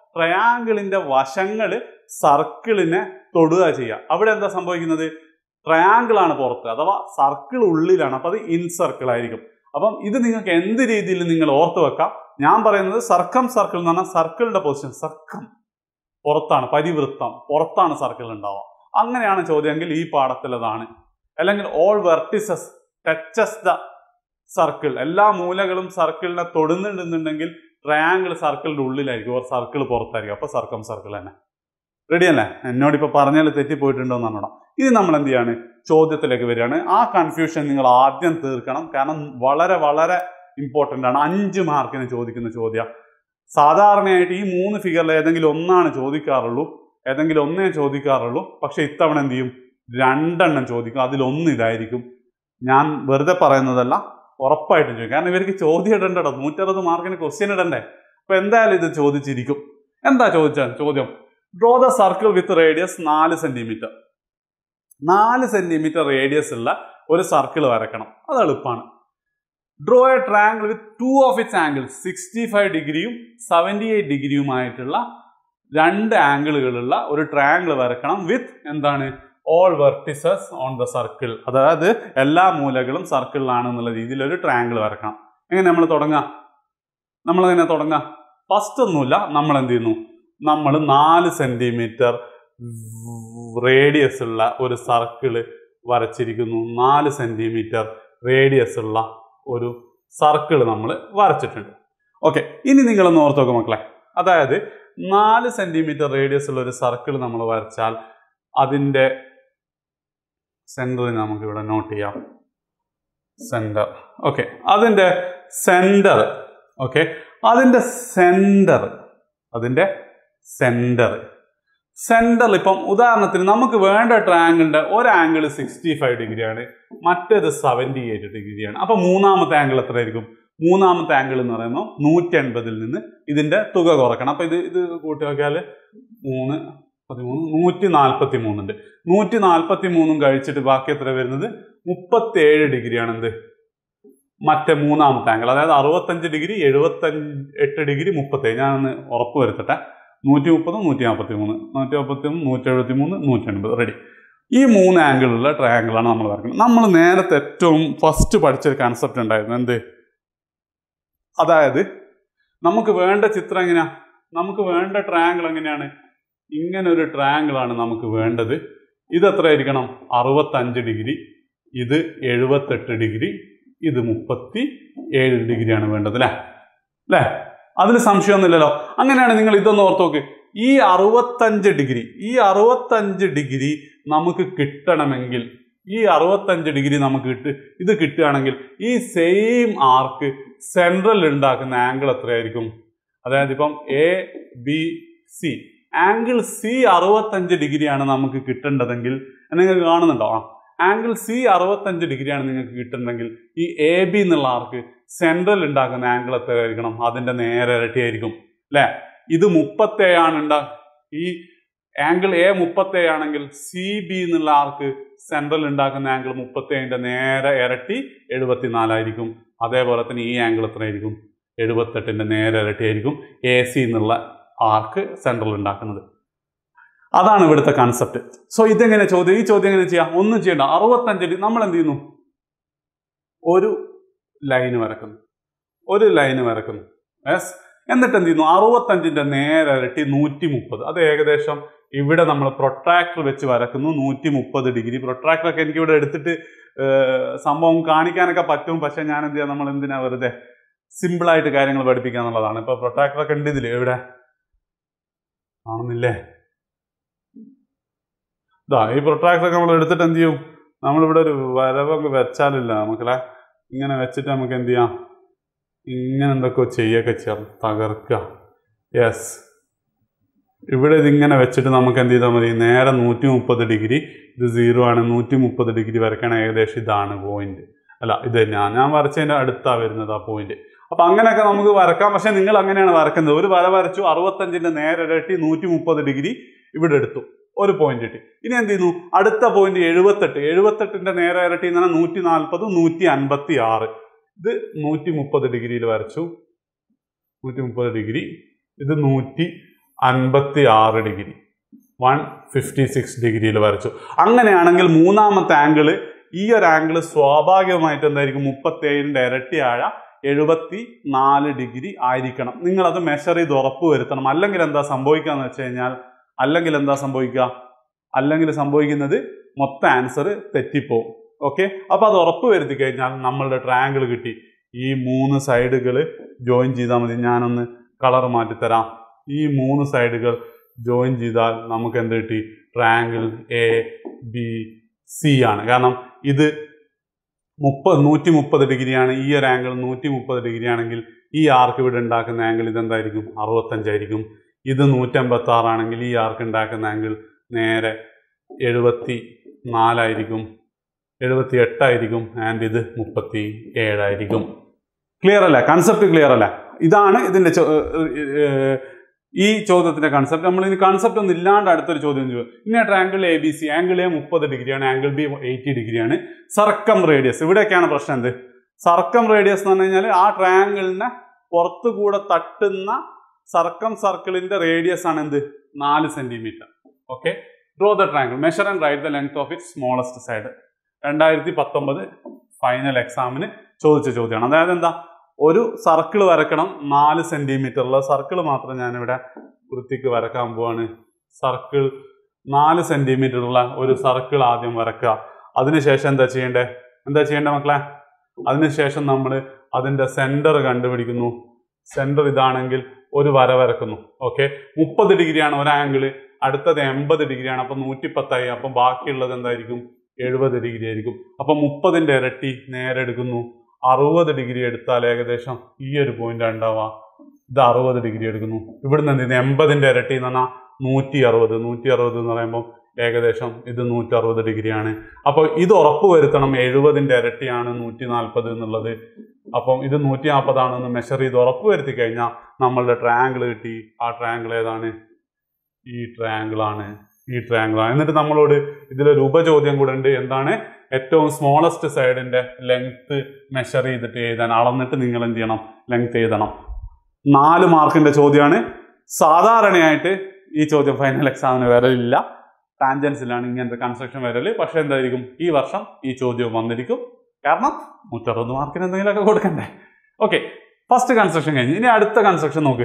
ട്രയാങ്കിളിന്റെ വശങ്ങൾ സർക്കിളിനെ തൊടുക ചെയ്യുക അവിടെ എന്താ സംഭവിക്കുന്നത് ട്രയാങ്കിൾ ആണ് പുറത്ത് അഥവാ സർക്കിൾ ഉള്ളിലാണ് അപ്പൊ അത് ഇൻ സർക്കിൾ ആയിരിക്കും അപ്പം ഇത് നിങ്ങൾക്ക് എന്ത് രീതിയിൽ നിങ്ങൾ ഓർത്ത് വെക്കാം ഞാൻ പറയുന്നത് സർക്കം സർക്കിൾ എന്ന് പറഞ്ഞാൽ സർക്കിളിന്റെ പൊസിഷൻ സർക്കം പുറത്താണ് പരിവൃത്തം പുറത്താണ് സർക്കിൾ ഉണ്ടാവുക അങ്ങനെയാണ് ചോദ്യമെങ്കിൽ ഈ പാഠത്തിലതാണ് അല്ലെങ്കിൽ all vertices touches the circle എല്ലാ മൂലകളും സർക്കിളിനെ തൊടുന്നുണ്ടെന്നുണ്ടെങ്കിൽ ട്രയാങ്കിൾ സർക്കിളിന്റെ ഉള്ളിലായിരിക്കും ഓർ സർക്കിൾ പുറത്തായിരിക്കും അപ്പൊ സർക്കം സർക്കിൾ തന്നെ റെഡി അല്ലേ എന്നോട് ഇപ്പൊ പറഞ്ഞാൽ തെറ്റിപ്പോയിട്ടുണ്ടോ എന്നാണ് ഇനി നമ്മൾ എന്ത് ചെയ്യാണ് ചോദ്യത്തിലേക്ക് വരികയാണ് ആ കൺഫ്യൂഷൻ നിങ്ങൾ ആദ്യം തീർക്കണം കാരണം വളരെ വളരെ ഇമ്പോർട്ടൻ്റ് ആണ് അഞ്ച് മാർക്കിന് ചോദിക്കുന്ന ചോദ്യം സാധാരണയായിട്ട് ഈ മൂന്ന് ഫിഗറിൽ ഏതെങ്കിലും ഒന്നാണ് ചോദിക്കാറുള്ളൂ ഏതെങ്കിലും ഒന്നേ ചോദിക്കാറുള്ളൂ പക്ഷെ ഇത്തവണ എന്ത് ചെയ്യും രണ്ടെണ്ണം ചോദിക്കും അതിലൊന്ന് ഇതായിരിക്കും ഞാൻ വെറുതെ പറയുന്നതല്ല ഉറപ്പായിട്ടും ചോദിക്കും കാരണം ഇവർക്ക് ചോദ്യം ഇടണ്ടോ നൂറ്ററുപത് മാർക്കിന് ക്വസ്റ്റ്യൻ ഇടണ്ടേ അപ്പൊ എന്തായാലും ഇത് ചോദിച്ചിരിക്കും എന്താ ചോദിച്ചാൽ ചോദ്യം draw the circle with radius നാല് സെന്റിമീറ്റർ നാല് സെന്റിമീറ്റർ റേഡിയസ് ഉള്ള ഒരു സർക്കിൾ വരക്കണം അത് എളുപ്പമാണ് draw a triangle with two of its angle sixty five ഡിഗ്രിയും സെവൻറ്റി എയ്റ്റ് ഡിഗ്രിയുമായിട്ടുള്ള രണ്ട് ആംഗിളുകളുള്ള ഒരു ട്രയാങ്കിൾ വരക്കണം വിത്ത് എന്താണ് all vertices on the circle അതായത് എല്ലാ മൂലകളും സർക്കിളിലാണ് എന്നുള്ള രീതിയിൽ ഒരു ട്രയാങ്കിൾ വരക്കണം എങ്ങനെ നമ്മൾ തുടങ്ങാം നമ്മൾ എങ്ങനെ തുടങ്ങാം ഫസ്റ്റ് ഒന്നുമില്ല നമ്മൾ എന്ത് ചെയ്യുന്നു നമ്മൾ നാല് സെന്റിമീറ്റർ റേഡിയസ് ഉള്ള ഒരു സർക്കിള് വരച്ചിരിക്കുന്നു നാല് സെന്റിമീറ്റർ റേഡിയസ് ഉള്ള ഒരു സർക്കിൾ നമ്മൾ വരച്ചിട്ടുണ്ട് ഓക്കെ ഇനി നിങ്ങളൊന്ന് ഓർത്ത് നോക്കുക മക്കളെ അതായത് നാല് സെന്റിമീറ്റർ റേഡിയസ് ഉള്ള ഒരു സർക്കിൾ നമ്മൾ വരച്ചാൽ അതിൻ്റെ സെൻറ്ററിന് നമുക്ക് ഇവിടെ നോട്ട് ചെയ്യാം സെൻറ്റർ ഓക്കെ അതിൻ്റെ സെൻറ്റർ ഓക്കെ അതിൻ്റെ സെൻറ്റർ അതിൻ്റെ സെൻറ്റർ സെൻറ്ററിൽ ഇപ്പം ഉദാഹരണത്തിന് നമുക്ക് വേണ്ട ട്രയാങ്കിളിൻ്റെ ഒരു ആംഗിൾ സിക്സ്റ്റി ഫൈവ് ഡിഗ്രിയാണ് മറ്റേത് സെവൻറ്റി എയ്റ്റ് ഡിഗ്രിയാണ് അപ്പം മൂന്നാമത്തെ ആംഗിൾ എത്രയായിരിക്കും മൂന്നാമത്തെ ആംഗിൾ എന്ന് പറയുമ്പോൾ നൂറ്റി എൺപതിൽ നിന്ന് ഇതിൻ്റെ തുക കുറക്കണം അപ്പം ഇത് ഇത് കൂട്ടി നോക്കിയാൽ മൂന്ന് പതിമൂന്ന് നൂറ്റി നാൽപ്പത്തി മൂന്നുണ്ട് നൂറ്റി നാൽപ്പത്തി മൂന്നും കഴിച്ചിട്ട് ബാക്കി എത്ര വരുന്നത് മുപ്പത്തേഴ് ഡിഗ്രിയാണ് എന്ത് മറ്റേ മൂന്നാമത്തെ ആംഗിൾ അതായത് അറുപത്തഞ്ച് ഡിഗ്രി എഴുപത്തഞ്ച് എട്ട് ഡിഗ്രി മുപ്പത്തേഴ് ഞാനൊന്ന് ഉറപ്പ് വരുത്തട്ടെ നൂറ്റി മുപ്പത് നൂറ്റി നാൽപ്പത്തി മൂന്ന് നൂറ്റി നാൽപ്പത്തി മൂന്ന് നൂറ്റി എഴുപത്തി മൂന്ന് നൂറ്റി എൺപത് റെഡി ഈ മൂന്ന് ആംഗിളുള്ള ട്രയാങ്കിളാണ് നമ്മൾ വരക്കുന്നത് നമ്മൾ നേരത്തെ ഏറ്റവും ഫസ്റ്റ് പഠിച്ചൊരു കൺസെപ്റ്റ് ഉണ്ടായിരുന്നു എന്ത് അതായത് നമുക്ക് വേണ്ട ചിത്രം എങ്ങനെയാ നമുക്ക് വേണ്ട ട്രയാങ്കിൾ എങ്ങനെയാണ് ഇങ്ങനെ ഒരു ട്രയാങ്കിൾ ആണ് നമുക്ക് വേണ്ടത് ഇത് എത്രയായിരിക്കണം അറുപത്തഞ്ച് ഡിഗ്രി ഇത് എഴുപത്തെട്ട് ഡിഗ്രി ഇത് മുപ്പത്തി ഏഴ് ഡിഗ്രിയാണ് വേണ്ടത് അല്ലേ അല്ലേ അതിൽ സംശയമൊന്നുമില്ലല്ലോ അങ്ങനെയാണ് നിങ്ങൾ ഇതൊന്ന് ഓർത്ത് നോക്ക് ഈ അറുപത്തഞ്ച് ഡിഗ്രി ഈ അറുപത്തഞ്ച് ഡിഗ്രി നമുക്ക് കിട്ടണമെങ്കിൽ ഈ അറുപത്തഞ്ച് ഡിഗ്രി നമുക്ക് കിട്ട് ഇത് കിട്ടുകയാണെങ്കിൽ ഈ സെയിം ആർക്ക് സെൻട്രൽ ഉണ്ടാക്കുന്ന ആംഗിൾ എത്രയായിരിക്കും അതായത് ഇപ്പം A B C angle C അറുപത്തഞ്ച് ഡിഗ്രിയാണ് നമുക്ക് കിട്ടേണ്ടതെങ്കിൽ നിങ്ങൾക്ക് കാണുന്നുണ്ടോ ആ ആംഗിൾ സി അറുപത്തഞ്ച് ഡിഗ്രിയാണ് നിങ്ങൾക്ക് കിട്ടുന്നുണ്ടെങ്കിൽ ഈ എ ബി എന്നുള്ള ആർക്ക് സെൻട്രൽ ഉണ്ടാക്കുന്ന ആംഗിൾ എത്രയായിരിക്കണം അതിന്റെ നേരെ ഇരട്ടിയായിരിക്കും അല്ലെ ഇത് മുപ്പത്തേഴാണ് ഉണ്ടാ ഈ ആംഗിൾ എ മുപ്പത്തേഴാണെങ്കിൽ സി ബി എന്നുള്ള ആർക്ക് സെൻട്രൽ ഉണ്ടാക്കുന്ന ആംഗിൾ മുപ്പത്തേഴിന്റെ നേരെ ഇരട്ടി എഴുപത്തിനാലായിരിക്കും അതേപോലെ തന്നെ ഈ ആംഗിൾ എത്രയായിരിക്കും എഴുപത്തെട്ടിന്റെ നേരെ ഇരട്ടിയായിരിക്കും എ സി എന്നുള്ള ആർക്ക് സെൻട്രൽ ഉണ്ടാക്കുന്നത് അതാണ് ഇവിടുത്തെ കൺസെപ്റ്റ് സോ ഇതെങ്ങനെ ചോദ്യം ഈ ചോദ്യം എങ്ങനെ ചെയ്യാം ഒന്നും ചെയ്യണ്ട അറുപത്തഞ്ച് നമ്മൾ എന്ത് ചെയ്യുന്നു ഒരു ലൈന് വരക്കുന്നു ഒരു ലൈന് വരക്കുന്നു യെസ് എന്നിട്ട് എന്ത് ചെയ്യുന്നു അറുപത്തഞ്ചിന്റെ നേരെ ഇരട്ടി നൂറ്റി മുപ്പത് അത് ഏകദേശം ഇവിടെ നമ്മൾ പ്രൊട്രാക്ടർ വെച്ച് വരക്കുന്നു നൂറ്റി മുപ്പത് ഡിഗ്രി പ്രൊട്രാക്ടർ ഒക്കെ എനിക്ക് ഇവിടെ എടുത്തിട്ട് ഏഹ്, സംഭവം കാണിക്കാനൊക്കെ പറ്റും പക്ഷെ ഞാൻ എന്ത് ചെയ്യാം നമ്മൾ എന്തിനാ വെറുതെ സിമ്പിൾ ആയിട്ട് കാര്യങ്ങൾ പഠിപ്പിക്കുക എന്നുള്ളതാണ് ഇപ്പൊ പ്രൊട്രാക്ടർ ഒക്കെ ഉണ്ട് ഇതില് എവിടെ കാണുന്നില്ലേ ഇതാ ഈ പ്രൊട്രാക്ടർ ഒക്കെ നമ്മൾ എടുത്തിട്ട് എന്ത് ചെയ്യും നമ്മളിവിടെ ഒരു വരവൊക്കെ വെച്ചാലില്ല നമുക്കല്ലേ ഇങ്ങനെ വെച്ചിട്ട് നമുക്ക് എന്ത് ചെയ്യാം ഇങ്ങനെ എന്തൊക്കെ ചെയ്യൊക്കെ ചെയ്യാം തകർക്കുക യെസ് ഇവിടെ ഇതിങ്ങനെ വെച്ചിട്ട് നമുക്ക് എന്ത് ചെയ്താൽ മതി നേരെ നൂറ്റി മുപ്പത് ഡിഗ്രി ഇത് സീറോ ആണ് നൂറ്റി മുപ്പത് ഡിഗ്രി വരയ്ക്കണ ഏകദേശം ഇതാണ് പോയിന്റ് അല്ല ഇത് തന്നെയാ ഞാൻ വരച്ചതിന്റെ അടുത്താ വരുന്നത് ആ പോയിന്റ് അപ്പൊ അങ്ങനെയൊക്കെ നമുക്ക് വരക്കാം പക്ഷെ നിങ്ങൾ അങ്ങനെയാണ് വരക്കുന്നത് ഒരു വര വരച്ചു അറുപത്തഞ്ചിന്റെ നേരെ ഇരട്ടി നൂറ്റി മുപ്പത് ഡിഗ്രി ഇവിടെ എടുത്തു ഒരു പോയിന്റ് കിട്ടി ഇനി എന്ത് ചെയ്യുന്നു അടുത്ത പോയിന്റ് എഴുപത്തെട്ട് എഴുപത്തെട്ടിന്റെ നേരെ ഇരട്ടി എന്ന് പറഞ്ഞാൽ നൂറ്റി നാൽപ്പത് നൂറ്റി അൻപത്തി ആറ് ഇത് നൂറ്റി മുപ്പത് ഡിഗ്രിയിൽ വരച്ചു നൂറ്റി മുപ്പത് ഡിഗ്രി ഇത് നൂറ്റി അൻപത്തി ആറ് ഡിഗ്രി വൺ ഫിഫ്റ്റി സിക്സ് ഡിഗ്രിയിൽ വരച്ചു അങ്ങനെയാണെങ്കിൽ മൂന്നാമത്തെ ആംഗിള് ഈ ഒരു ആംഗിള് സ്വാഭാവികമായിട്ട് എന്തായിരിക്കും മുപ്പത്തി ഏഴിൻ്റെ ഇരട്ടിയായ എഴുപത്തി നാല് ഡിഗ്രി ആയിരിക്കണം നിങ്ങൾ അത് മെഷർ ചെയ്ത് ഉറപ്പ് വരുത്തണം അല്ലെങ്കിൽ എന്താ സംഭവിക്കുക എന്ന് വെച്ച് കഴിഞ്ഞാൽ അല്ലെങ്കിൽ എന്താ സംഭവിക്കുക അല്ലെങ്കിൽ സംഭവിക്കുന്നത് മൊത്തം ആൻസർ തെറ്റിപ്പോവും ഓക്കെ അപ്പൊ അത് ഉറപ്പ് വരുത്തി കഴിഞ്ഞാൽ നമ്മളുടെ ട്രയാങ്കിൾ കിട്ടി ഈ മൂന്ന് സൈഡുകൾ ജോയിൻ ചെയ്താൽ മതി ഞാനൊന്ന് കളർ മാറ്റിത്തരാം ഈ മൂന്ന് സൈഡുകൾ ജോയിൻ ചെയ്താൽ നമുക്ക് എന്ത് കിട്ടി ട്രയാങ്കിൾ എ ബി സി ആണ് കാരണം ഇത് മുപ്പത് നൂറ്റി മുപ്പത് ഡിഗ്രിയാണ് ഈ ഒരു ആംഗിൾ നൂറ്റി മുപ്പത് ഡിഗ്രി ആണെങ്കിൽ ഈ ആർക്ക് ഇവിടെ ഉണ്ടാക്കുന്ന ആംഗിൾ ഇതെന്തായിരിക്കും അറുപത്തഞ്ചായിരിക്കും ഇത് നൂറ്റമ്പത്തി ആറാണെങ്കിൽ ഈ ആർക്ക് ഉണ്ടാക്കുന്ന ആംഗിൾ നേരെ എഴുപത്തി നാലായിരിക്കും എഴുപത്തി എട്ടായിരിക്കും ആൻഡ് ഇത് മുപ്പത്തി ഏഴായിരിക്കും ക്ലിയർ അല്ല കൺസെപ്റ്റ് ക്ലിയർ അല്ല ഇതാണ് ഇതിന്റെ ചോ- ഏർ ഏർ ഈ ചോദ്യത്തിന്റെ കൺസെപ്റ്റ് നമ്മൾ ഇനി കൺസെപ്റ്റ് ഒന്നും ഇല്ലാണ്ട് അടുത്തൊരു ചോദ്യം ചോദിക്കും ഇനി triangle A B C angle A മുപ്പത് ഡിഗ്രിയാണ് ആംഗിൾ ബി എയ്റ്റി ഡിഗ്രിയാണ് സർക്കം റേഡിയസ് ഇവിടെയൊക്കെയാണ് പ്രശ്നം എന്ത് സർക്കം റേഡിയസ് എന്ന് പറഞ്ഞു കഴിഞ്ഞാൽ ആ ട്രയാങ്കിളിനെ പുറത്തു കൂടെ തട്ടുന്ന സർക്കം സർക്കിളിന്റെ റേഡിയസ് ആണ് എന്ത് നാല് centimetre okay draw the triangle measure and write the length of it smallest side രണ്ടായിരത്തി പത്തൊമ്പത് ഫൈനൽ എക്സാമിന് ചോദിച്ച ചോദ്യമാണ് അതായത് എന്താ ഒരു സർക്കിൾ വരക്കണം നാല് സെന്റിമീറ്ററുള്ള സർക്കിൾ മാത്രം ഞാനിവിടെ വൃത്തിക്ക് വരക്കാൻ പോവാണ് സർക്കിൾ നാല് സെന്റിമീറ്റർ ഉള്ള ഒരു സർക്കിൾ ആദ്യം വരക്കുക അതിനുശേഷം എന്താ ചെയ്യേണ്ടേ എന്താ ചെയ്യേണ്ടേ മക്കളെ അതിനുശേഷം നമ്മൾ അതിന്റെ സെന്റർ കണ്ടുപിടിക്കുന്നു സെന്റർ ഇതാണെങ്കിൽ ഒരു വര വരക്കുന്നു ഓക്കെ മുപ്പത് ഡിഗ്രിയാണ് ഒരു ആംഗിള് അടുത്തത് എൺപത് ഡിഗ്രിയാണ് അപ്പൊ നൂറ്റിപ്പത്തായി അപ്പൊ ബാക്കിയുള്ളത് എന്തായിരിക്കും എഴുപത് ഡിഗ്രി ആയിരിക്കും അപ്പൊ മുപ്പതിന്റെ ഇരട്ടി നേരെ എടുക്കുന്നു അറുപത് ഡിഗ്രി എടുത്താൽ ഏകദേശം ഈ ഒരു പോയിന്റ് ഉണ്ടാവുക ഇത് അറുപത് ഡിഗ്രി എടുക്കുന്നു ഇവിടുന്ന് എന്ത് ചെയ്യുന്നത് എൺപതിന്റെ ഇരട്ടി എന്ന് പറഞ്ഞാൽ നൂറ്റി അറുപത് നൂറ്റി അറുപത് എന്ന് പറയുമ്പോൾ ഏകദേശം ഇത് നൂറ്റി അറുപത് ഡിഗ്രിയാണ് അപ്പോൾ ഇത് ഉറപ്പ് വരുത്തണം എഴുപതിന്റെ ഇരട്ടിയാണ് നൂറ്റി നാൽപ്പത് എന്നുള്ളത് അപ്പം ഇത് നൂറ്റി നാൽപ്പതാണെന്ന് മെഷർ ചെയ്ത് ഉറപ്പ് വരുത്തി കഴിഞ്ഞാൽ നമ്മളുടെ ട്രയാങ്കിൾ കിട്ടി ആ ട്രയാങ്കിൾ ഏതാണ് ഈ ട്രയാങ്കിൾ ആണ് ഈ ട്രയാങ്കിൾ ആണ് എന്നിട്ട് നമ്മളോട് ഇതിലൊരു ഉപചോദ്യം കൂടെ ഉണ്ട് എന്താണ് ഏറ്റവും സ്മോളസ്റ്റ് സൈഡിന്റെ ലെങ്ത് മെഷർ ചെയ്തിട്ട് എഴുതാൻ അളന്നിട്ട് നിങ്ങൾ എന്ത് ചെയ്യണം ലെങ്ത് എഴുതണം നാല് മാർക്കിന്റെ ചോദ്യമാണ് സാധാരണയായിട്ട് ഈ ചോദ്യം ഫൈനൽ എക്സാമിന് വരലില്ല ടാൻജൻസിലാണ് ഇങ്ങനത്തെ കൺസ്ട്രക്ഷൻ വരല് പക്ഷെ എന്തായിരിക്കും ഈ വർഷം ഈ ചോദ്യം വന്നിരിക്കും കാരണം നൂറ്ററുപത് മാർക്കിന് എന്തെങ്കിലുമൊക്കെ കൊടുക്കണ്ടേ ഓക്കെ ഫസ്റ്റ് കൺസ്ട്രക്ഷൻ കഴിഞ്ഞ് ഇനി അടുത്ത കൺസ്ട്രക്ഷൻ നോക്ക്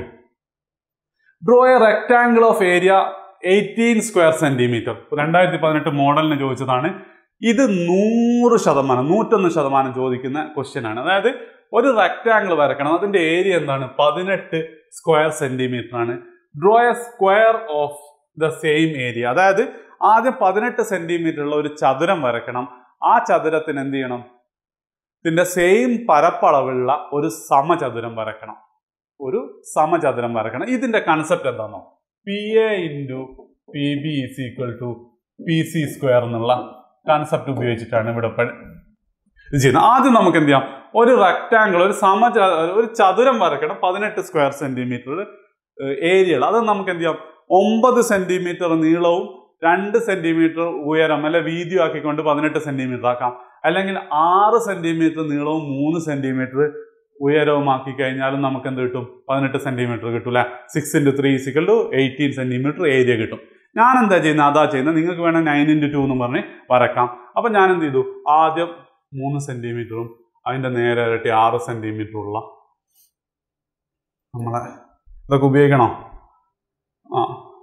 draw a rectangle of area eighteen square centimetre രണ്ടായിരത്തി പതിനെട്ട് മോഡലിന് ചോദിച്ചതാണ് ഇത് നൂറ് ശതമാനം നൂറ്റൊന്ന് ശതമാനം ചോദിക്കുന്ന ക്വസ്റ്റ്യൻ ആണ് അതായത് ഒരു റെക്ടാംഗിൾ വരക്കണം അതിന്റെ ഏരിയ എന്താണ് പതിനെട്ട് സ്ക്വയർ സെന്റിമീറ്റർ ആണ് draw a square of the same area അതായത് ആദ്യം പതിനെട്ട് സെന്റിമീറ്റർ ഉള്ള ഒരു ചതുരം വരക്കണം ആ ചതുരത്തിന് എന്ത് ചെയ്യണം ഇതിന്റെ സെയിം പരപ്പളവുള്ള ഒരു സമചതുരം വരക്കണം ഒരു സമചതുരം വരക്കണം ഇതിന്റെ കൺസെപ്റ്റ് എന്താണോ P A into P B is equal to P C square എന്നുള്ള കൺസെപ്റ്റ് ഉപയോഗിച്ചിട്ടാണ് ഇവിടെ പ- ഇത് ചെയ്യുന്നത് ആദ്യം നമുക്ക് എന്ത് ചെയ്യാം ഒരു റെക്ടാങ്കിൾ ഒരു സമച ഒരു ചതുരം വരക്കണം പതിനെട്ട് സ്ക്വയർ സെന്റിമീറ്റർ ഏരിയ അത് നമുക്ക് എന്ത് ചെയ്യാം ഒമ്പത് സെന്റിമീറ്റർ നീളവും രണ്ട് സെന്റിമീറ്റർ ഉയരം അല്ലെ വീതിയും ആക്കിക്കൊണ്ട് പതിനെട്ട് സെന്റിമീറ്റർ ആക്കാം അല്ലെങ്കിൽ ആറ് സെന്റിമീറ്റർ നീളവും മൂന്ന് സെന്റിമീറ്റർ ഉയരവും ആക്കി കഴിഞ്ഞാലും നമുക്ക് എന്ത് കിട്ടും പതിനെട്ട് സെന്റിമീറ്റർ കിട്ടും അല്ലെ six into three is equal to eighteen centimetre area കിട്ടും ഞാൻ എന്താ ചെയ്യുന്നത് അതാ ചെയ്യുന്നത് നിങ്ങൾക്ക് വേണം നയൻ ഇൻറ്റു ടു എന്ന് പറഞ്ഞ് വരക്കാം അപ്പൊ ഞാൻ എന്ത് ചെയ്തു ആദ്യം മൂന്ന് സെന്റിമീറ്ററും അതിന്റെ നേരെ ഇരട്ടി ആറ് സെന്റിമീറ്റർ ഉള്ള നമ്മളെ ഇതൊക്കെ ഉപയോഗിക്കണോ ആ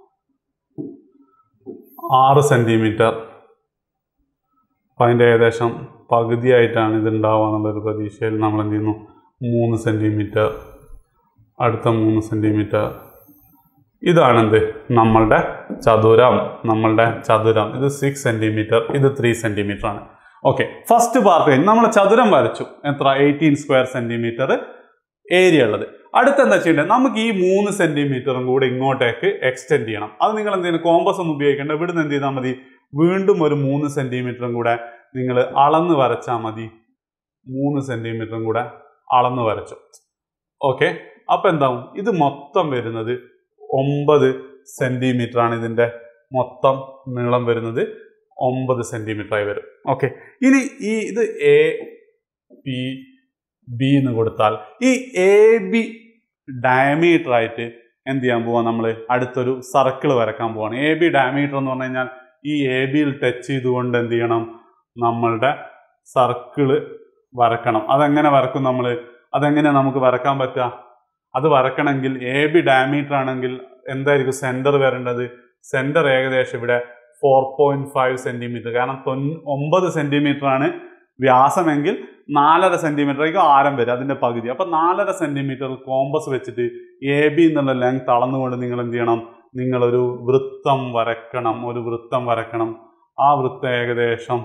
ആറ് സെന്റിമീറ്റർ അപ്പം അതിൻ്റെ ഏകദേശം പകുതിയായിട്ടാണ് ഇത് ഉണ്ടാവുക എന്നുള്ളൊരു പ്രതീക്ഷയിൽ നമ്മൾ എന്ത് ചെയ്യുന്നു മൂന്ന് സെന്റിമീറ്റർ അടുത്ത മൂന്ന് സെന്റിമീറ്റർ ഇതാണെന്ത് നമ്മളുടെ ചതുരം നമ്മളുടെ ചതുരം ഇത് സിക്സ് സെന്റിമീറ്റർ ഇത് ത്രീ സെന്റിമീറ്റർ ആണ് ഓക്കെ ഫസ്റ്റ് പാർട്ട് കഴിഞ്ഞ് നമ്മൾ ചതുരം വരച്ചു എത്ര എയ്റ്റീൻ സ്ക്വയർ സെന്റിമീറ്റർ ഏരിയ ഉള്ളത് അടുത്ത എന്താ ചെയ്യേണ്ടത് നമുക്ക് ഈ മൂന്ന് സെന്റിമീറ്ററും കൂടെ ഇങ്ങോട്ടേക്ക് എക്സ്റ്റെൻഡ് ചെയ്യണം അത് നിങ്ങൾ എന്ത് ചെയ്യുന്നത് കോമ്പസ് ഒന്നും ഉപയോഗിക്കേണ്ട ഇവിടുന്ന് എന്ത് ചെയ്താൽ മതി വീണ്ടും ഒരു മൂന്ന് സെന്റിമീറ്ററും കൂടെ നിങ്ങൾ അളന്ന് വരച്ചാൽ മതി മൂന്ന് സെന്റിമീറ്ററും കൂടെ അളന്ന് വരച്ചു ഓക്കെ അപ്പൊ എന്താവും ഇത് മൊത്തം വരുന്നത് ഒമ്പത് സെന്റിമീറ്റർ ആണ് ഇതിന്റെ മൊത്തം നീളം വരുന്നത് ഒമ്പത് സെന്റിമീറ്റർ ആയി വരും ഓക്കെ ഇനി ഈ ഇത് എ പി ബി എന്ന് കൊടുത്താൽ ഈ എ ബി ഡയമീറ്റർ ആയിട്ട് എന്ത് ചെയ്യാൻ പോവാ നമ്മൾ അടുത്തൊരു സർക്കിൾ വരക്കാൻ പോവാണ് എ ബി ഡയമീറ്റർ എന്ന് പറഞ്ഞു കഴിഞ്ഞാൽ ഈ എ ബിയിൽ ടച്ച് ചെയ്തുകൊണ്ട് എന്ത് ചെയ്യണം നമ്മളുടെ സർക്കിള് വരക്കണം അതെങ്ങനെ വരക്കും നമ്മൾ അതെങ്ങനെ നമുക്ക് വരക്കാൻ പറ്റുക അത് വരക്കണമെങ്കിൽ എ ബി ഡയമീറ്റർ ആണെങ്കിൽ എന്തായിരിക്കും സെന്റർ വരേണ്ടത് സെന്റർ ഏകദേശം ഇവിടെ ഫോർ പോയിന്റ് ഫൈവ് സെന്റിമീറ്റർ കാരണം തൊണ്ണൂ ഒമ്പത് സെന്റിമീറ്റർ ആണ് വ്യാസമെങ്കിൽ നാലര സെന്റിമീറ്റർ ആയിരിക്കും ആരം വരും അതിന്റെ പകുതി അപ്പൊ നാലര സെന്റിമീറ്റർ കോമ്പസ് വെച്ചിട്ട് എ ബി എന്നുള്ള ലെങ്ത് അളന്നുകൊണ്ട് നിങ്ങൾ എന്ത് ചെയ്യണം നിങ്ങളൊരു വൃത്തം വരക്കണം ഒരു വൃത്തം വരക്കണം ആ വൃത്തം ഏകദേശം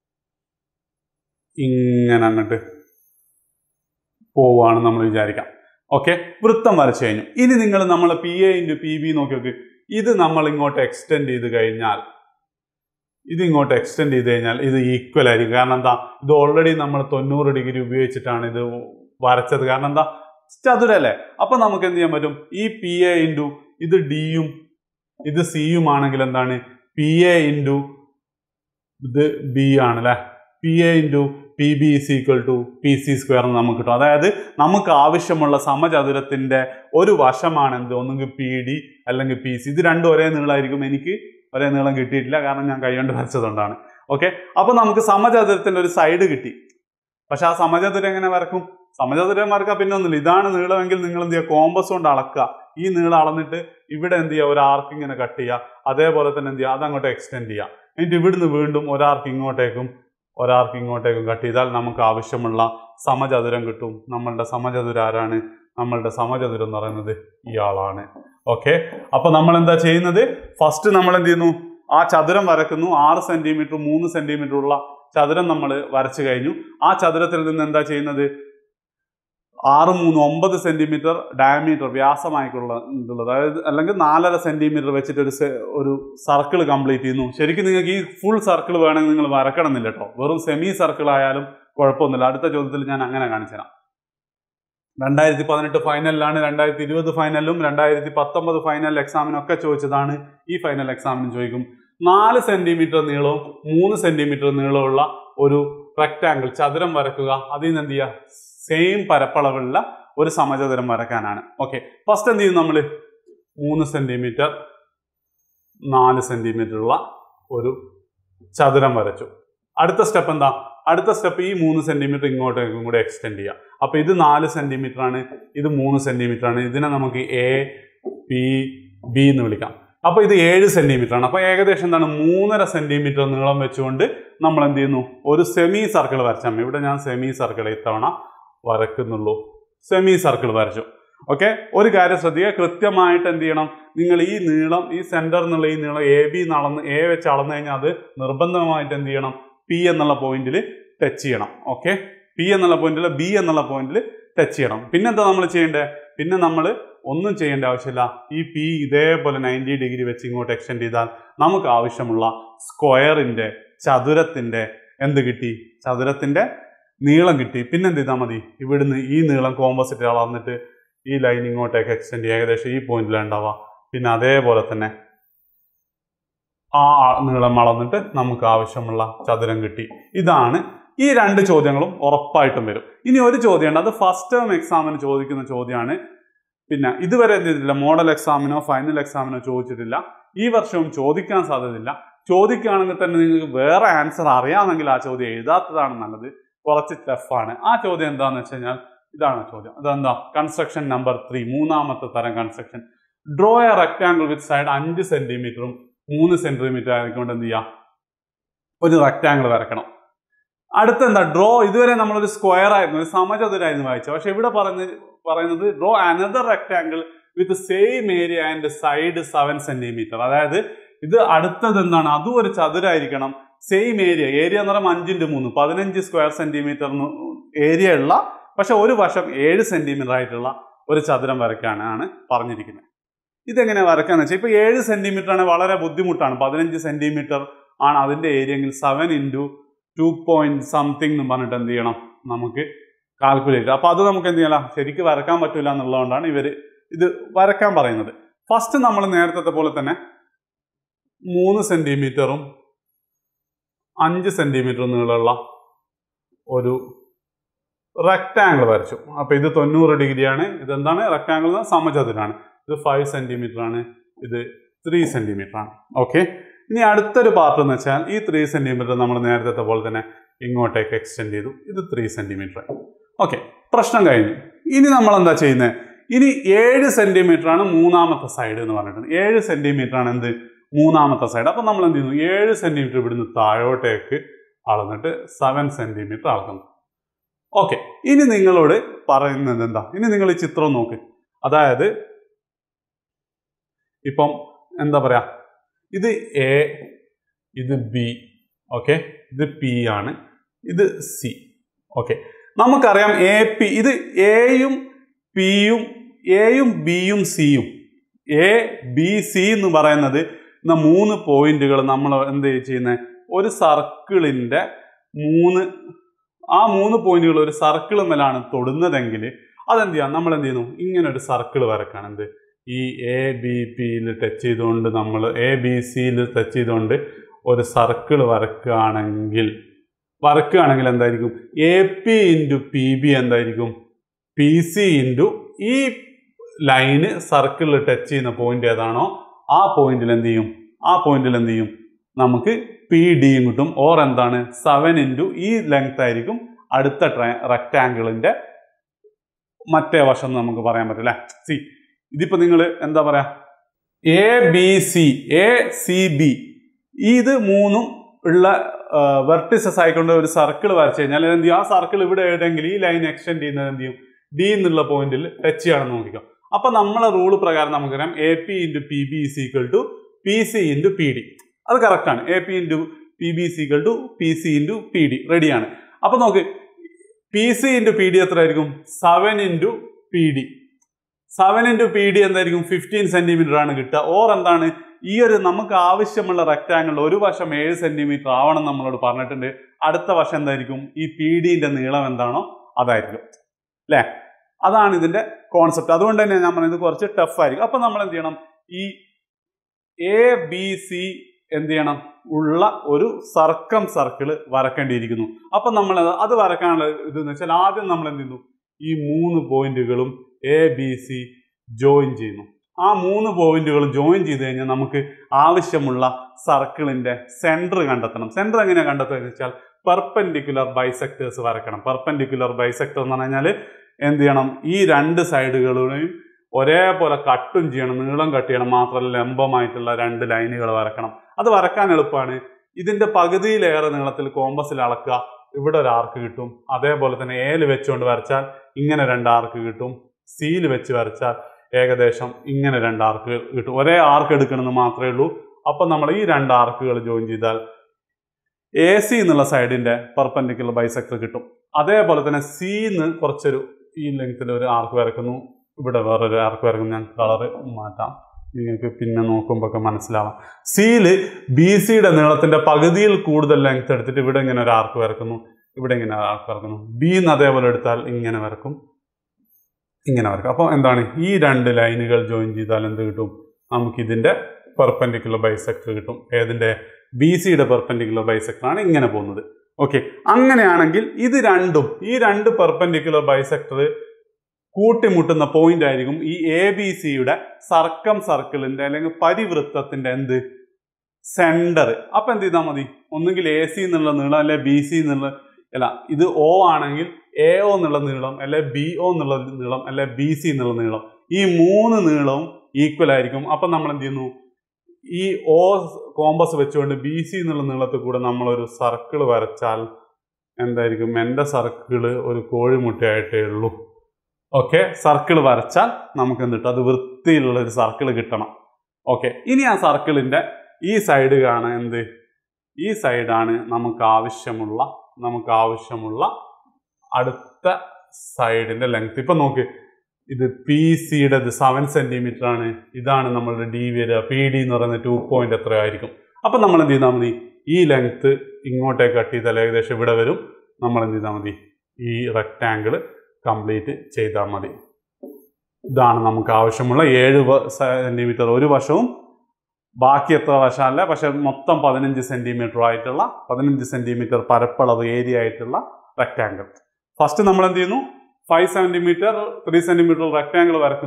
ഇങ്ങനെ അങ്ങോട്ട് പോവാണ് നമ്മൾ വിചാരിക്കാം ഓക്കെ വൃത്തം വരച്ചു കഴിഞ്ഞു ഇനി നിങ്ങൾ നമ്മൾ P A into P B നോക്കി നോക്ക് ഇത് നമ്മൾ ഇങ്ങോട്ട് എക്സ്റ്റെൻഡ് ചെയ്ത് കഴിഞ്ഞാൽ ഇത് ഇങ്ങോട്ട് എക്സ്റ്റെൻഡ് ചെയ്ത് കഴിഞ്ഞാൽ ഇത് ഈക്വൽ ആയിരിക്കും കാരണം എന്താ ഇത് ഓൾറെഡി നമ്മൾ തൊണ്ണൂറ് ഡിഗ്രി ഉപയോഗിച്ചിട്ടാണ് ഇത് വരച്ചത് കാരണം എന്താ ചതുരല്ലേ അപ്പൊ നമുക്ക് എന്ത് ചെയ്യാൻ പറ്റും ഈ പി എ ഇൻറ്റു ഇത് ഡിയും ഇത് സിയും ആണെങ്കിൽ എന്താണ് പി എ ഇൻറ്റു ഇത് ബി ആണ് അല്ലെ P A into P B is equal to P C square എന്ന് നമുക്ക് കിട്ടും അതായത് നമുക്ക് ആവശ്യമുള്ള സമചതുരത്തിന്റെ ഒരു വശമാണ് എന്ത് ഒന്നുകിൽ പി ഡി അല്ലെങ്കിൽ പി സി ഇത് രണ്ടും ഒരേ നീളമായിരിക്കും എനിക്ക് ഒരേ നീളം കിട്ടിയിട്ടില്ല കാരണം ഞാൻ കൈകൊണ്ട് വരച്ചതുകൊണ്ടാണ് ഓക്കെ അപ്പൊ നമുക്ക് സമചതുരത്തിന്റെ ഒരു സൈഡ് കിട്ടി പക്ഷെ ആ സമചതുരം എങ്ങനെ വരക്കും സമചതുരം വരക്കാൻ പിന്നെ ഒന്നുമില്ല ഇതാണ് നീളമെങ്കിൽ നിങ്ങൾ എന്ത് ചെയ്യുക കോമ്പസ് കൊണ്ട് അളക്കുക ഈ നീളം അളന്നിട്ട് ഇവിടെ എന്ത് ചെയ്യുക ഒരു ആർക്ക് ഇങ്ങനെ കട്ട് ചെയ്യുക അതേപോലെ തന്നെ എന്ത് ചെയ്യുക അതങ്ങോട്ട് എക്സ്റ്റെൻഡ് ചെയ്യുക എന്നിട്ട് ഇവിടുന്ന് വീണ്ടും ഒരാർക്ക് ഇങ്ങോട്ടേക്കും ഒരാർക്ക് ഇങ്ങോട്ടേക്കും കട്ട് ചെയ്താൽ നമുക്ക് ആവശ്യമുള്ള സമചതുരം കിട്ടും നമ്മളുടെ സമചതുരം ആരാണ് നമ്മളുടെ സമചതുരം എന്ന് പറയുന്നത് ഇയാളാണ് ഓക്കെ അപ്പൊ നമ്മൾ എന്താ ചെയ്യുന്നത് ഫസ്റ്റ് നമ്മൾ എന്ത് ചെയ്യുന്നു ആ ചതുരം വരക്കുന്നു ആറ് സെന്റിമീറ്റർ മൂന്ന് സെന്റിമീറ്റർ ഉള്ള ചതുരം നമ്മൾ വരച്ചു കഴിഞ്ഞു ആ ചതുരത്തിൽ നിന്ന് എന്താ ചെയ്യുന്നത് ആറ് മൂന്ന് ഒമ്പത് സെന്റിമീറ്റർ ഡയമീറ്റർ വ്യാസമായിട്ടുള്ള ഇതുള്ളത് അതായത് അല്ലെങ്കിൽ നാലര സെന്റിമീറ്റർ വെച്ചിട്ട് ഒരു സെ- ഒരു സർക്കിൾ കംപ്ലീറ്റ് ചെയ്യുന്നു ശരിക്കും നിങ്ങൾക്ക് ഈ ഫുൾ സർക്കിൾ വേണമെങ്കിൽ നിങ്ങൾ വരക്കണമെന്നില്ല കേട്ടോ വെറും സെമി സർക്കിൾ ആയാലും കുഴപ്പമൊന്നുമില്ല അടുത്ത ചോദ്യത്തിൽ ഞാൻ അങ്ങനെ കാണിച്ചു തരാം രണ്ടായിരത്തി പതിനെട്ട് ഫൈനലിലാണ് രണ്ടായിരത്തി ഇരുപത് ഫൈനലിലും രണ്ടായിരത്തി പത്തൊമ്പത് ഫൈനൽ എക്സാമിനും ഒക്കെ ചോദിച്ചതാണ് ഈ ഫൈനൽ എക്സാമിനും ചോദിക്കും നാല് സെന്റിമീറ്റർ നീളവും മൂന്ന് സെന്റിമീറ്റർ നീളമുള്ള ഒരു റെക്ടാങ്കിൾ ചതുരം വരക്കുക അതിൽ നിന്ന് എന്ത് ചെയ്യുക സെയിം പരപ്പളവുള്ള ഒരു സമചതുരം വരക്കാനാണ് ഓക്കെ ഫസ്റ്റ് എന്ത് ചെയ്യും നമ്മൾ മൂന്ന് സെന്റിമീറ്റർ നാല് സെന്റിമീറ്റർ ഉള്ള ഒരു ചതുരം വരച്ചു അടുത്ത സ്റ്റെപ്പ് എന്താ അടുത്ത സ്റ്റെപ്പ് ഈ മൂന്ന് സെന്റിമീറ്റർ ഇങ്ങോട്ടേക്കും കൂടെ എക്സ്റ്റെൻഡ് ചെയ്യുക അപ്പൊ ഇത് നാല് സെന്റിമീറ്റർ ആണ് ഇത് മൂന്ന് സെന്റിമീറ്റർ ആണ് ഇതിനെ നമുക്ക് എ പി ബി എന്ന് വിളിക്കാം അപ്പൊ ഇത് ഏഴ് സെന്റിമീറ്റർ ആണ് അപ്പൊ ഏകദേശം എന്താണ് മൂന്നര സെന്റിമീറ്റർ നീളം വെച്ചുകൊണ്ട് നമ്മൾ എന്ത് ചെയ്യുന്നു ഒരു സെമി സർക്കിൾ വരച്ചാൽ മതി ഇവിടെ ഞാൻ സെമി സർക്കിൾ ഇത്തവണ വരക്കുന്നുള്ളൂ സെമി സർക്കിൾ വരച്ചു ഓക്കെ ഒരു കാര്യം ശ്രദ്ധിക്കുക കൃത്യമായിട്ട് എന്ത് ചെയ്യണം നിങ്ങൾ ഈ നീളം ഈ സെന്റർ എന്നുള്ള ഈ നീളം എ ബി അളന്ന് എ വെച്ച് അളന്നു കഴിഞ്ഞാൽ അത് നിർബന്ധമായിട്ട് എന്ത് ചെയ്യണം പി എന്നുള്ള പോയിന്റിൽ ടച്ച് ചെയ്യണം ഓക്കെ പി എന്നുള്ള പോയിന്റിൽ ബി എന്നുള്ള പോയിന്റിൽ ടച്ച് ചെയ്യണം പിന്നെന്താ നമ്മൾ ചെയ്യേണ്ടത് പിന്നെ നമ്മൾ ഒന്നും ചെയ്യേണ്ട ആവശ്യമില്ല ഈ പി ഇതേപോലെ നയൻറ്റി ഡിഗ്രി വെച്ച് ഇങ്ങോട്ട് എക്സ്റ്റെൻഡ് ചെയ്താൽ നമുക്ക് ആവശ്യമുള്ള സ്ക്വയറിന്റെ ചതുരത്തിന്റെ എന്ത് കിട്ടി ചതുരത്തിന്റെ നീളം കിട്ടി പിന്നെ എന്ത് ചെയ്താൽ മതി ഇവിടുന്ന് ഈ നീളം കോമ്പസിറ്റ് അളന്നിട്ട് ഈ ലൈൻ ഇങ്ങോട്ടേക്ക് എക്സ്റ്റെൻഡ് ചെയ്യുക ഏകദേശം ഈ പോയിന്റിലുണ്ടാവുക പിന്നെ അതേപോലെ തന്നെ ആ നീളം അളന്നിട്ട് നമുക്ക് ആവശ്യമുള്ള ചതുരം കിട്ടി ഇതാണ് ഈ രണ്ട് ചോദ്യങ്ങളും ഉറപ്പായിട്ടും വരും ഇനി ഒരു ചോദ്യമുണ്ട് അത് ഫസ്റ്റ് ടേം എക്സാമിന് ചോദിക്കുന്ന ചോദ്യമാണ് പിന്നെ ഇതുവരെ എന്ത് ചെയ്തിട്ടില്ല മോഡൽ എക്സാമിനോ ഫൈനൽ എക്സാമിനോ ചോദിച്ചിട്ടില്ല ഈ വർഷവും ചോദിക്കാൻ സാധ്യതയില്ല ചോദിക്കുകയാണെങ്കിൽ തന്നെ നിങ്ങൾക്ക് വേറെ ആൻസർ അറിയാമെങ്കിൽ ആ ചോദ്യം എഴുതാത്തതാണ് നല്ലത് കുറച്ച് ടഫാണ് ആ ചോദ്യം എന്താണെന്ന് വെച്ച് കഴിഞ്ഞാൽ ഇതാണ് ചോദ്യം അതെന്താ കൺസ്ട്രക്ഷൻ നമ്പർ ത്രീ മൂന്നാമത്തെ തരം construction draw a rectangle with side അഞ്ച് സെന്റിമീറ്ററും മൂന്ന് സെന്റിമീറ്റർ ആയിക്കൊണ്ട് എന്ത് ചെയ്യാം ഒരു റെക്ടാങ്കിൾ വരക്കണം അടുത്ത എന്താ ഡ്രോ ഇതുവരെ നമ്മളൊരു സ്ക്വയർ ആയിരുന്നു ഒരു സമചതുരായിരുന്നു വായിച്ചത് പക്ഷെ ഇവിടെ പറഞ്ഞ പറയുന്നത് draw another rectangle with same area and side seven centimetre അതായത് ഇത് അടുത്തത് എന്താണ് അതും ഒരു ചതുരായിരിക്കണം സെയിം ഏരിയ ഏരിയ എന്ന് പറയുമ്പോൾ അഞ്ചിന്റെ മൂന്ന് പതിനഞ്ച് സ്ക്വയർ സെന്റിമീറ്റർ ഏരിയ ഉള്ള പക്ഷെ ഒരു വശം ഏഴ് സെന്റിമീറ്റർ ആയിട്ടുള്ള ഒരു ചതുരം വരയ്ക്കാനാണ് പറഞ്ഞിരിക്കുന്നത് ഇതെങ്ങനെ വരക്കാന്ന് വെച്ചാൽ ഇപ്പൊ ഏഴ് സെന്റിമീറ്റർ ആണ് വളരെ ബുദ്ധിമുട്ടാണ് പതിനഞ്ച് സെന്റിമീറ്റർ ആണ് അതിന്റെ ഏരിയ എങ്കിൽ seven into two point something എന്ന് പറഞ്ഞിട്ട് എന്ത് ചെയ്യണം നമുക്ക് കാൽക്കുലേറ്റ് അപ്പൊ അത് നമുക്ക് എന്ത് ചെയ്യலாம் ശരിക്ക് വരക്കാൻ പറ്റില്ല എന്നുള്ളതുകൊണ്ടാണ് ഇവർ ഇത് വരക്കാൻ പറയുന്നത് ഫസ്റ്റ് നമ്മൾ നേരത്തെ പോലെ തന്നെ മൂന്ന് സെന്റിമീറ്ററും അഞ്ച് സെന്റിമീറ്റർ നീളമുള്ള ഒരു റെക്ടാങ്കിൾ വരച്ചു അപ്പൊ ഇത് തൊണ്ണൂറ് ഡിഗ്രിയാണ് ഇതെന്താണ് റെക്ടാങ്കിൾ സമചതുരാണ് ഇത് ഫൈവ് സെന്റിമീറ്റർ ആണ് ഇത് ത്രീ സെന്റിമീറ്റർ ആണ് ഓക്കെ ഇനി അടുത്തൊരു പാർട്ട് എന്ന് വെച്ചാൽ ഈ ത്രീ സെന്റിമീറ്റർ നമ്മൾ നേരത്തെ പോലെ തന്നെ ഇങ്ങോട്ടേക്ക് എക്സ്റ്റെൻഡ് ചെയ്തു ഇത് ത്രീ സെന്റിമീറ്റർ ഓക്കെ പ്രശ്നം കഴിഞ്ഞു ഇനി നമ്മൾ എന്താ ചെയ്യുന്നത് ഇനി ഏഴ് സെന്റിമീറ്റർ ആണ് മൂന്നാമത്തെ സൈഡ് എന്ന് പറഞ്ഞിട്ടുണ്ട് ഏഴ് സെന്റിമീറ്റർ ആണ് എന്ത് മൂന്നാമത്തെ സൈഡ് അപ്പം നമ്മൾ എന്ത് ചെയ്യുന്നു ഏഴ് സെന്റിമീറ്റർ ഇവിടുന്ന് താഴോട്ടേക്ക് അളന്നിട്ട് സെവൻ സെന്റിമീറ്റർ അളക്കുന്നു ഓക്കെ ഇനി നിങ്ങളോട് പറയുന്നത് എന്താ ഇനി നിങ്ങൾ ഈ ചിത്രം നോക്ക് അതായത് ഇപ്പം എന്താ പറയാ ഇത് എ ഇത് ബി ഓക്കെ ഇത് പി ആണ് ഇത് സി ഓക്കെ നമുക്കറിയാം എ പി ഇത് എയും പിയും എയും ബിയും സിയും എ ബി സി എന്ന് പറയുന്നത് എന്ന മൂന്ന് പോയിന്റുകൾ നമ്മൾ എന്ത് ചെയ്യുന്നത് ഒരു സർക്കിളിന്റെ മൂന്ന് ആ മൂന്ന് പോയിന്റുകൾ ഒരു സർക്കിൾ മേലാണ് തൊടുന്നതെങ്കിൽ അതെന്ത് ചെയ്യാം നമ്മൾ എന്ത് ചെയ്യുന്നു ഇങ്ങനെ ഒരു സർക്കിൾ വരക്കാണ് എന്ത് ഈ എ ബി പിയിൽ ടച്ച് ചെയ്തുകൊണ്ട് നമ്മൾ എ ബി സിയിൽ ടച്ച് ചെയ്തുകൊണ്ട് ഒരു സർക്കിൾ വരക്കുകയാണെങ്കിൽ വരക്കുകയാണെങ്കിൽ എന്തായിരിക്കും A P into P B എന്തായിരിക്കും പി സി ഇൻറ്റു ഈ ലൈന് സർക്കിളിൽ ടച്ച് ചെയ്യുന്ന പോയിന്റ് ഏതാണോ ആ പോയിന്റിൽ എന്ത് ചെയ്യും ആ പോയിന്റിൽ എന്ത് ചെയ്യും നമുക്ക് പി ഡിയും കിട്ടും ഓർ എന്താണ് സെവൻ ഇൻറ്റു ഈ ലെങ്ത് ആയിരിക്കും അടുത്ത ട്രൈ റെക്റ്റാങ്കിളിന്റെ മറ്റേ വശം എന്ന് നമുക്ക് പറയാൻ പറ്റില്ല സി ഇതിപ്പോ നിങ്ങൾ എന്താ പറയാ A B C A C B ഇത് മൂന്നും ഉള്ള വെർട്ടിസസ് ആയിക്കൊണ്ട് ഒരു സർക്കിൾ വരച്ചു കഴിഞ്ഞാൽ എന്ത് ചെയ്യും ആ സർക്കിൾ ഇവിടെ എവിടെയെങ്കിലും ഈ ലൈൻ എക്സ്റ്റെൻഡ് ചെയ്യുന്നത് എന്ത് ചെയ്യും ഡി എന്നുള്ള പോയിന്റിൽ ടച്ച് ചെയ്യണമെന്ന് നോക്കിക്കോ അപ്പൊ നമ്മളെ റൂള് പ്രകാരം നമുക്കറിയാം A P into P B is equal to P C into P D അത് കറക്റ്റ് ആണ് A P into P B is equal to P C into P D റെഡിയാണ് അപ്പൊ നോക്ക് P C into P D എത്രയായിരിക്കും seven into P D seven into P D എന്തായിരിക്കും ഫിഫ്റ്റീൻ സെന്റിമീറ്റർ ആണ് കിട്ടുക ഓർ എന്താണ് ഈ ഒരു നമുക്ക് ആവശ്യമുള്ള റെക്റ്റാങ്കിൾ ഒരു വശം ഏഴ് സെന്റിമീറ്റർ ആവണം നമ്മളോട് പറഞ്ഞിട്ടുണ്ട് അടുത്ത വശം എന്തായിരിക്കും ഈ പി ഡിന്റെ നീളം എന്താണോ അതായിരിക്കും അല്ലേ അതാണ് ഇതിന്റെ കോൺസെപ്റ്റ് അതുകൊണ്ട് തന്നെ ഞാൻ പറയുന്നത് കുറച്ച് ടഫ് ആയിരിക്കും അപ്പൊ നമ്മൾ എന്ത് ചെയ്യണം ഈ എ ബി സി എന്ത് ചെയ്യണം ഉള്ള ഒരു സർക്കം സർക്കിൾ വരക്കേണ്ടിയിരിക്കുന്നു അപ്പൊ നമ്മൾ അത് വരക്കാനുള്ള ഇതെന്ന് വെച്ചാൽ ആദ്യം നമ്മൾ എന്ത് ചെയ്യുന്നു ഈ മൂന്ന് പോയിന്റുകളും എ ബി സി ജോയിൻ ചെയ്യുന്നു ആ മൂന്ന് പോയിന്റുകളും ജോയിൻ ചെയ്ത് കഴിഞ്ഞാൽ നമുക്ക് ആവശ്യമുള്ള സർക്കിളിന്റെ സെന്റർ കണ്ടെത്തണം സെന്റർ എങ്ങനെയാണ് കണ്ടെത്തുക എന്ന് വെച്ചാൽ പെർപെൻഡിക്കുലർ ബൈസെക്ടേഴ്സ് വരക്കണം പെർപെൻഡിക്കുലർ ബൈസെക്ടർ എന്ന് പറഞ്ഞു കഴിഞ്ഞാൽ എന്ത് ചെയ്യണം ഈ രണ്ട് സൈഡുകളുടെയും ഒരേപോലെ കട്ടും ചെയ്യണം നീളം കട്ട് ചെയ്യണം മാത്രമല്ല ലംബമായിട്ടുള്ള രണ്ട് ലൈനുകൾ വരക്കണം അത് വരക്കാൻ എളുപ്പമാണ് ഇതിന്റെ പകുതിയിലേറെ നീളത്തിൽ കോമ്പസിൽ അളക്കുക ഇവിടെ ഒരു ആർക്ക് കിട്ടും അതേപോലെ തന്നെ ഏല് വെച്ചുകൊണ്ട് വരച്ചാൽ ഇങ്ങനെ രണ്ട് ആർക്ക് കിട്ടും സിയിൽ വെച്ച് വരച്ചാൽ ഏകദേശം ഇങ്ങനെ രണ്ട് ആർക്ക് കിട്ടും ഒരേ ആർക്ക് എടുക്കണമെന്ന് മാത്രമേ ഉള്ളൂ അപ്പൊ നമ്മൾ ഈ രണ്ട് ആർക്കുകൾ ജോയിൻ ചെയ്താൽ എ സി എന്നുള്ള സൈഡിന്റെ പെർപെൻഡിക്കുലർ ബൈസെക്ടർ കിട്ടും അതേപോലെ തന്നെ സിന്ന് കുറച്ചൊരു ഈ ലെങ്ത്തിൽ ഒരു ആർക്ക് വരക്കുന്നു ഇവിടെ വേറൊരു ആർക്ക് വരക്കുന്നു ഞാൻ കളറ് മാറ്റാം നിങ്ങൾക്ക് പിന്നെ നോക്കുമ്പോൾ ഒക്കെ മനസ്സിലാവാം സിയിൽ ബി സിയുടെ നീളത്തിന്റെ പകുതിയിൽ കൂടുതൽ ലെങ്ത് എടുത്തിട്ട് ഇവിടെ ഇങ്ങനെ ഒരു ആർക്ക് വരക്കുന്നു ഇവിടെ ഇങ്ങനെ ഒരു ആർക്ക് വരക്കുന്നു ബി എന്ന് അതേപോലെ എടുത്താൽ ഇങ്ങനെ വരക്കും ഇങ്ങനെ വരക്കും അപ്പോൾ എന്താണ് ഈ രണ്ട് ലൈനുകൾ ജോയിൻ ചെയ്താൽ എന്ത് കിട്ടും നമുക്ക് ഇതിന്റെ പെർപെൻഡിക്കുലർ ബൈസെക്ടർ കിട്ടും ഏതിന്റെ ബി സിയുടെ പെർപെൻഡിക്കുലർ ബൈസെക്ടർ ആണ് ഇങ്ങനെ പോകുന്നത് ഓക്കെ അങ്ങനെയാണെങ്കിൽ ഇത് രണ്ടും ഈ രണ്ട് പെർപെൻഡിക്കുലർ ബൈസെക്ടർ കൂട്ടിമുട്ടുന്ന പോയിന്റ് ആയിരിക്കും ഈ എ ബി സിയുടെ സർക്കം സർക്കിളിന്റെ അല്ലെങ്കിൽ പരിവൃത്തത്തിന്റെ എന്ത് സെന്റർ അപ്പൊ എന്ത് ചെയ്താൽ മതി ഒന്നുകിൽ എ സി എന്നുള്ള നീളം അല്ലെ ബി സി എന്നുള്ള അല്ല ഇത് ഒ ആണെങ്കിൽ എ ഒ എന്നുള്ള നീളം അല്ലെ ബി ഒ എന്നുള്ള നീളം അല്ലെ ബി സി എന്നുള്ള നീളം ഈ മൂന്ന് നീളവും ഈക്വൽ ആയിരിക്കും അപ്പൊ നമ്മൾ എന്ത് ചെയ്യുന്നു ഈ ഒ കോമ്പസ് വെച്ചുകൊണ്ട് ബി സി എന്നുള്ള നീളത്തിൽ കൂടെ നമ്മളൊരു സർക്കിൾ വരച്ചാൽ എന്തായിരിക്കും എൻ്റെ സർക്കിള് ഒരു കോഴിമുട്ടയായിട്ടേ ഉള്ളൂ ഓക്കെ സർക്കിൾ വരച്ചാൽ നമുക്ക് എന്ത് കിട്ടും അത് വൃത്തിയിലുള്ള ഒരു സർക്കിൾ കിട്ടണം ഓക്കെ ഇനി ആ സർക്കിളിന്റെ ഈ സൈഡ് കാണാൻ എന്ത് ഈ സൈഡാണ് നമുക്ക് ആവശ്യമുള്ള നമുക്ക് ആവശ്യമുള്ള അടുത്ത സൈഡിന്റെ ലെങ്ത് ഇപ്പൊ നോക്ക് ഇത് പി സിയുടെ സെവൻ സെന്റിമീറ്റർ ആണ് ഇതാണ് നമ്മളുടെ ഡി വരിക പി ഡി എന്ന് പറയുന്നത് ടു പോയിന്റ് എത്ര ആയിരിക്കും അപ്പൊ നമ്മൾ എന്ത് ചെയ്താൽ മതി ഈ ലെങ്ത് ഇങ്ങോട്ടേക്ക് കട്ട് ചെയ്താൽ ഏകദേശം ഇവിടെ വരും നമ്മൾ എന്ത് ചെയ്താൽ മതി ഈ റെക്റ്റാങ്കിൾ കംപ്ലീറ്റ് ചെയ്താൽ മതി ഇതാണ് നമുക്ക് ആവശ്യമുള്ള ഏഴ് സെന്റിമീറ്റർ ഒരു വശവും ബാക്കി എത്ര വശമല്ല പക്ഷെ മൊത്തം പതിനഞ്ച് സെന്റിമീറ്റർ ആയിട്ടുള്ള പതിനഞ്ച് സെന്റിമീറ്റർ പരപ്പളവ് ഏരിയ ആയിട്ടുള്ള റെക്റ്റാങ്കിൾ ഫസ്റ്റ് നമ്മൾ എന്ത് ചെയ്യുന്നു five centimetre three centimetre rectangle വരക്കുന്നു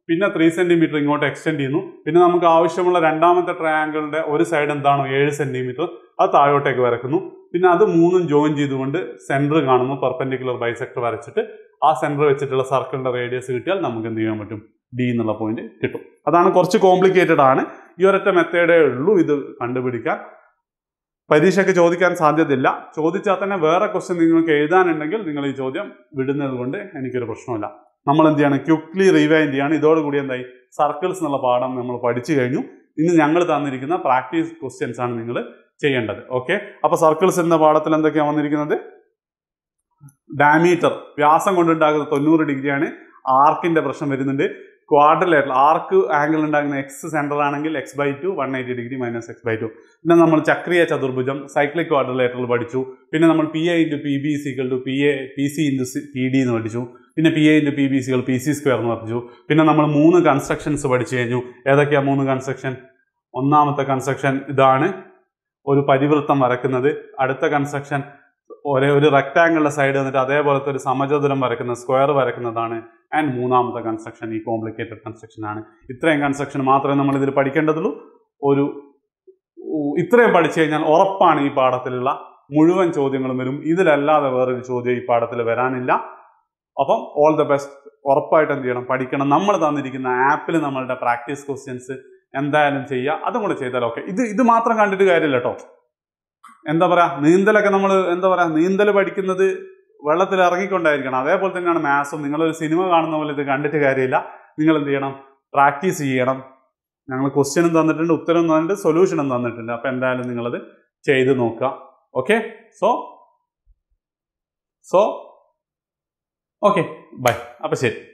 പിന്നെ ത്രീ സെന്റിമീറ്റർ ഇങ്ങോട്ട് എക്സ്റ്റെൻഡ് ചെയ്യുന്നു പിന്നെ നമുക്ക് ആവശ്യമുള്ള രണ്ടാമത്തെ ട്രയാങ്കിളിന്റെ ഒരു സൈഡ് എന്താണോ ഏഴ് സെന്റിമീറ്റർ അത് താഴോട്ടേക്ക് വരക്കുന്നു പിന്നെ അത് മൂന്നും ജോയിൻ ചെയ്തുകൊണ്ട് സെന്റർ കാണുന്നു പെർപെൻഡിക്കുലർ ബൈസെക്ടർ വരച്ചിട്ട് ആ സെന്റർ വെച്ചിട്ടുള്ള സർക്കിളിന്റെ റേഡിയസ് കിട്ടിയാൽ നമുക്ക് എന്ത് ചെയ്യാൻ പറ്റും ഡി എന്നുള്ള പോയിന്റ് കിട്ടും അതാണ് കുറച്ച് കോംപ്ലിക്കേറ്റഡ് ആണ് ഈ ഒരൊറ്റ മെത്തേഡേ ഉള്ളൂ ഇത് കണ്ടുപിടിക്കാൻ പരീക്ഷയ്ക്ക് ചോദിക്കാൻ സാധ്യതയില്ല ചോദിച്ചാൽ തന്നെ വേറെ ക്വസ്റ്റ്യൻ നിങ്ങൾക്ക് എഴുതാനുണ്ടെങ്കിൽ നിങ്ങൾ ഈ ചോദ്യം വിടുന്നത് കൊണ്ട് എനിക്കൊരു പ്രശ്നമില്ല നമ്മൾ എന്ത് ചെയ്യണം ക്വിക്ലി റിവൈൻഡ് ചെയ്യാണ് ഇതോടുകൂടി എന്തായി സർക്കിൾസ് എന്നുള്ള പാഠം നമ്മൾ പഠിച്ചു കഴിഞ്ഞു ഇനി ഞങ്ങൾ തന്നിരിക്കുന്ന പ്രാക്ടീസ് ക്വസ്റ്റ്യൻസ് ആണ് നിങ്ങൾ ചെയ്യേണ്ടത് ഓക്കെ അപ്പൊ സർക്കിൾസ് എന്ന പാഠത്തിൽ എന്തൊക്കെയാണ് വന്നിരിക്കുന്നത് ഡാമീറ്റർ വ്യാസം കൊണ്ടുണ്ടാകുന്ന തൊണ്ണൂറ് ഡിഗ്രിയാണ് ആർക്കിന്റെ പ്രശ്നം വരുന്നുണ്ട് ക്വാഡ്രിലേറ്റർ ആർക്ക് ആംഗിൾ ഉണ്ടാകുന്ന എക്സ് സെന്റർ ആണെങ്കിൽ X by two one eighty degree minus X by two പിന്നെ നമ്മൾ ചക്രീയ ചതുർഭുജം സൈക്ലിക് ക്വാഡ്രിലേറ്ററിൽ പഠിച്ചു പിന്നെ നമ്മൾ P A into P B is equal to P A P C into P D എന്ന് പഠിച്ചു പിന്നെ P A into P B is equal P C square എന്ന് പഠിച്ചു പിന്നെ നമ്മൾ മൂന്ന് കൺസ്ട്രക്ഷൻസ് പഠിച്ചു കഴിഞ്ഞു ഏതൊക്കെയാ മൂന്ന് കൺസ്ട്രക്ഷൻ ഒന്നാമത്തെ കൺസ്ട്രക്ഷൻ ഇതാണ് ഒരു പരിവൃത്തം വരക്കുന്നത് അടുത്ത കൺസ്ട്രക്ഷൻ ഒരേ ഒരു റെക്ടാങ്കിളിന്റെ സൈഡ് വന്നിട്ട് അതേപോലത്തെ ഒരു സമചതുരം വരക്കുന്ന സ്ക്വയർ വരക്കുന്നതാണ് ആൻഡ് മൂന്നാമത്തെ കൺസ്ട്രക്ഷൻ ഈ കോംപ്ലിക്കേറ്റഡ് കൺസ്ട്രക്ഷൻ ആണ് ഇത്രയും കൺസ്ട്രക്ഷൻ മാത്രമേ നമ്മൾ ഇതിൽ പഠിക്കേണ്ടതുള്ളൂ ഒരു ഉ- ഇത്രയും പഠിച്ചു കഴിഞ്ഞാൽ ഉറപ്പാണ് ഈ പാഠത്തിലുള്ള മുഴുവൻ ചോദ്യങ്ങളും വരും ഇതിലല്ലാതെ വേറൊരു ചോദ്യം ഈ പാഠത്തിൽ വരാനില്ല അപ്പം ഓൾ ദ ബെസ്റ്റ് ഉറപ്പായിട്ട് എന്ത് ചെയ്യണം പഠിക്കണം നമ്മൾ തന്നിരിക്കുന്ന ആപ്പിൽ നമ്മളുടെ പ്രാക്ടീസ് ക്വസ്റ്റ്യൻസ് എന്തായാലും ചെയ്യുക അതും കൂടെ ചെയ്താൽ ഓക്കെ ഇത് ഇത് മാത്രം കണ്ടിട്ട് കാര്യമില്ല കേട്ടോ എന്താ പറയാ നീന്തലൊക്കെ നമ്മൾ എന്താ പറയാ നീന്തൽ പഠിക്കുന്നത് വെള്ളത്തിൽ ഇറങ്ങിക്കൊണ്ടായിരിക്കണം അതേപോലെ തന്നെയാണ് മാത്സും നിങ്ങളൊരു സിനിമ കാണുന്ന പോലെ ഇത് കണ്ടിട്ട് കാര്യമില്ല നിങ്ങൾ എന്ത് ചെയ്യണം പ്രാക്ടീസ് ചെയ്യണം ഞങ്ങൾ ക്വസ്റ്റ്യനും തന്നിട്ടുണ്ട് ഉത്തരം തന്നിട്ടുണ്ട് സൊല്യൂഷനും തന്നിട്ടുണ്ട് അപ്പൊ എന്തായാലും നിങ്ങളത് ചെയ്ത് നോക്കുക okay so so okay bye അപ്പൊ ശരി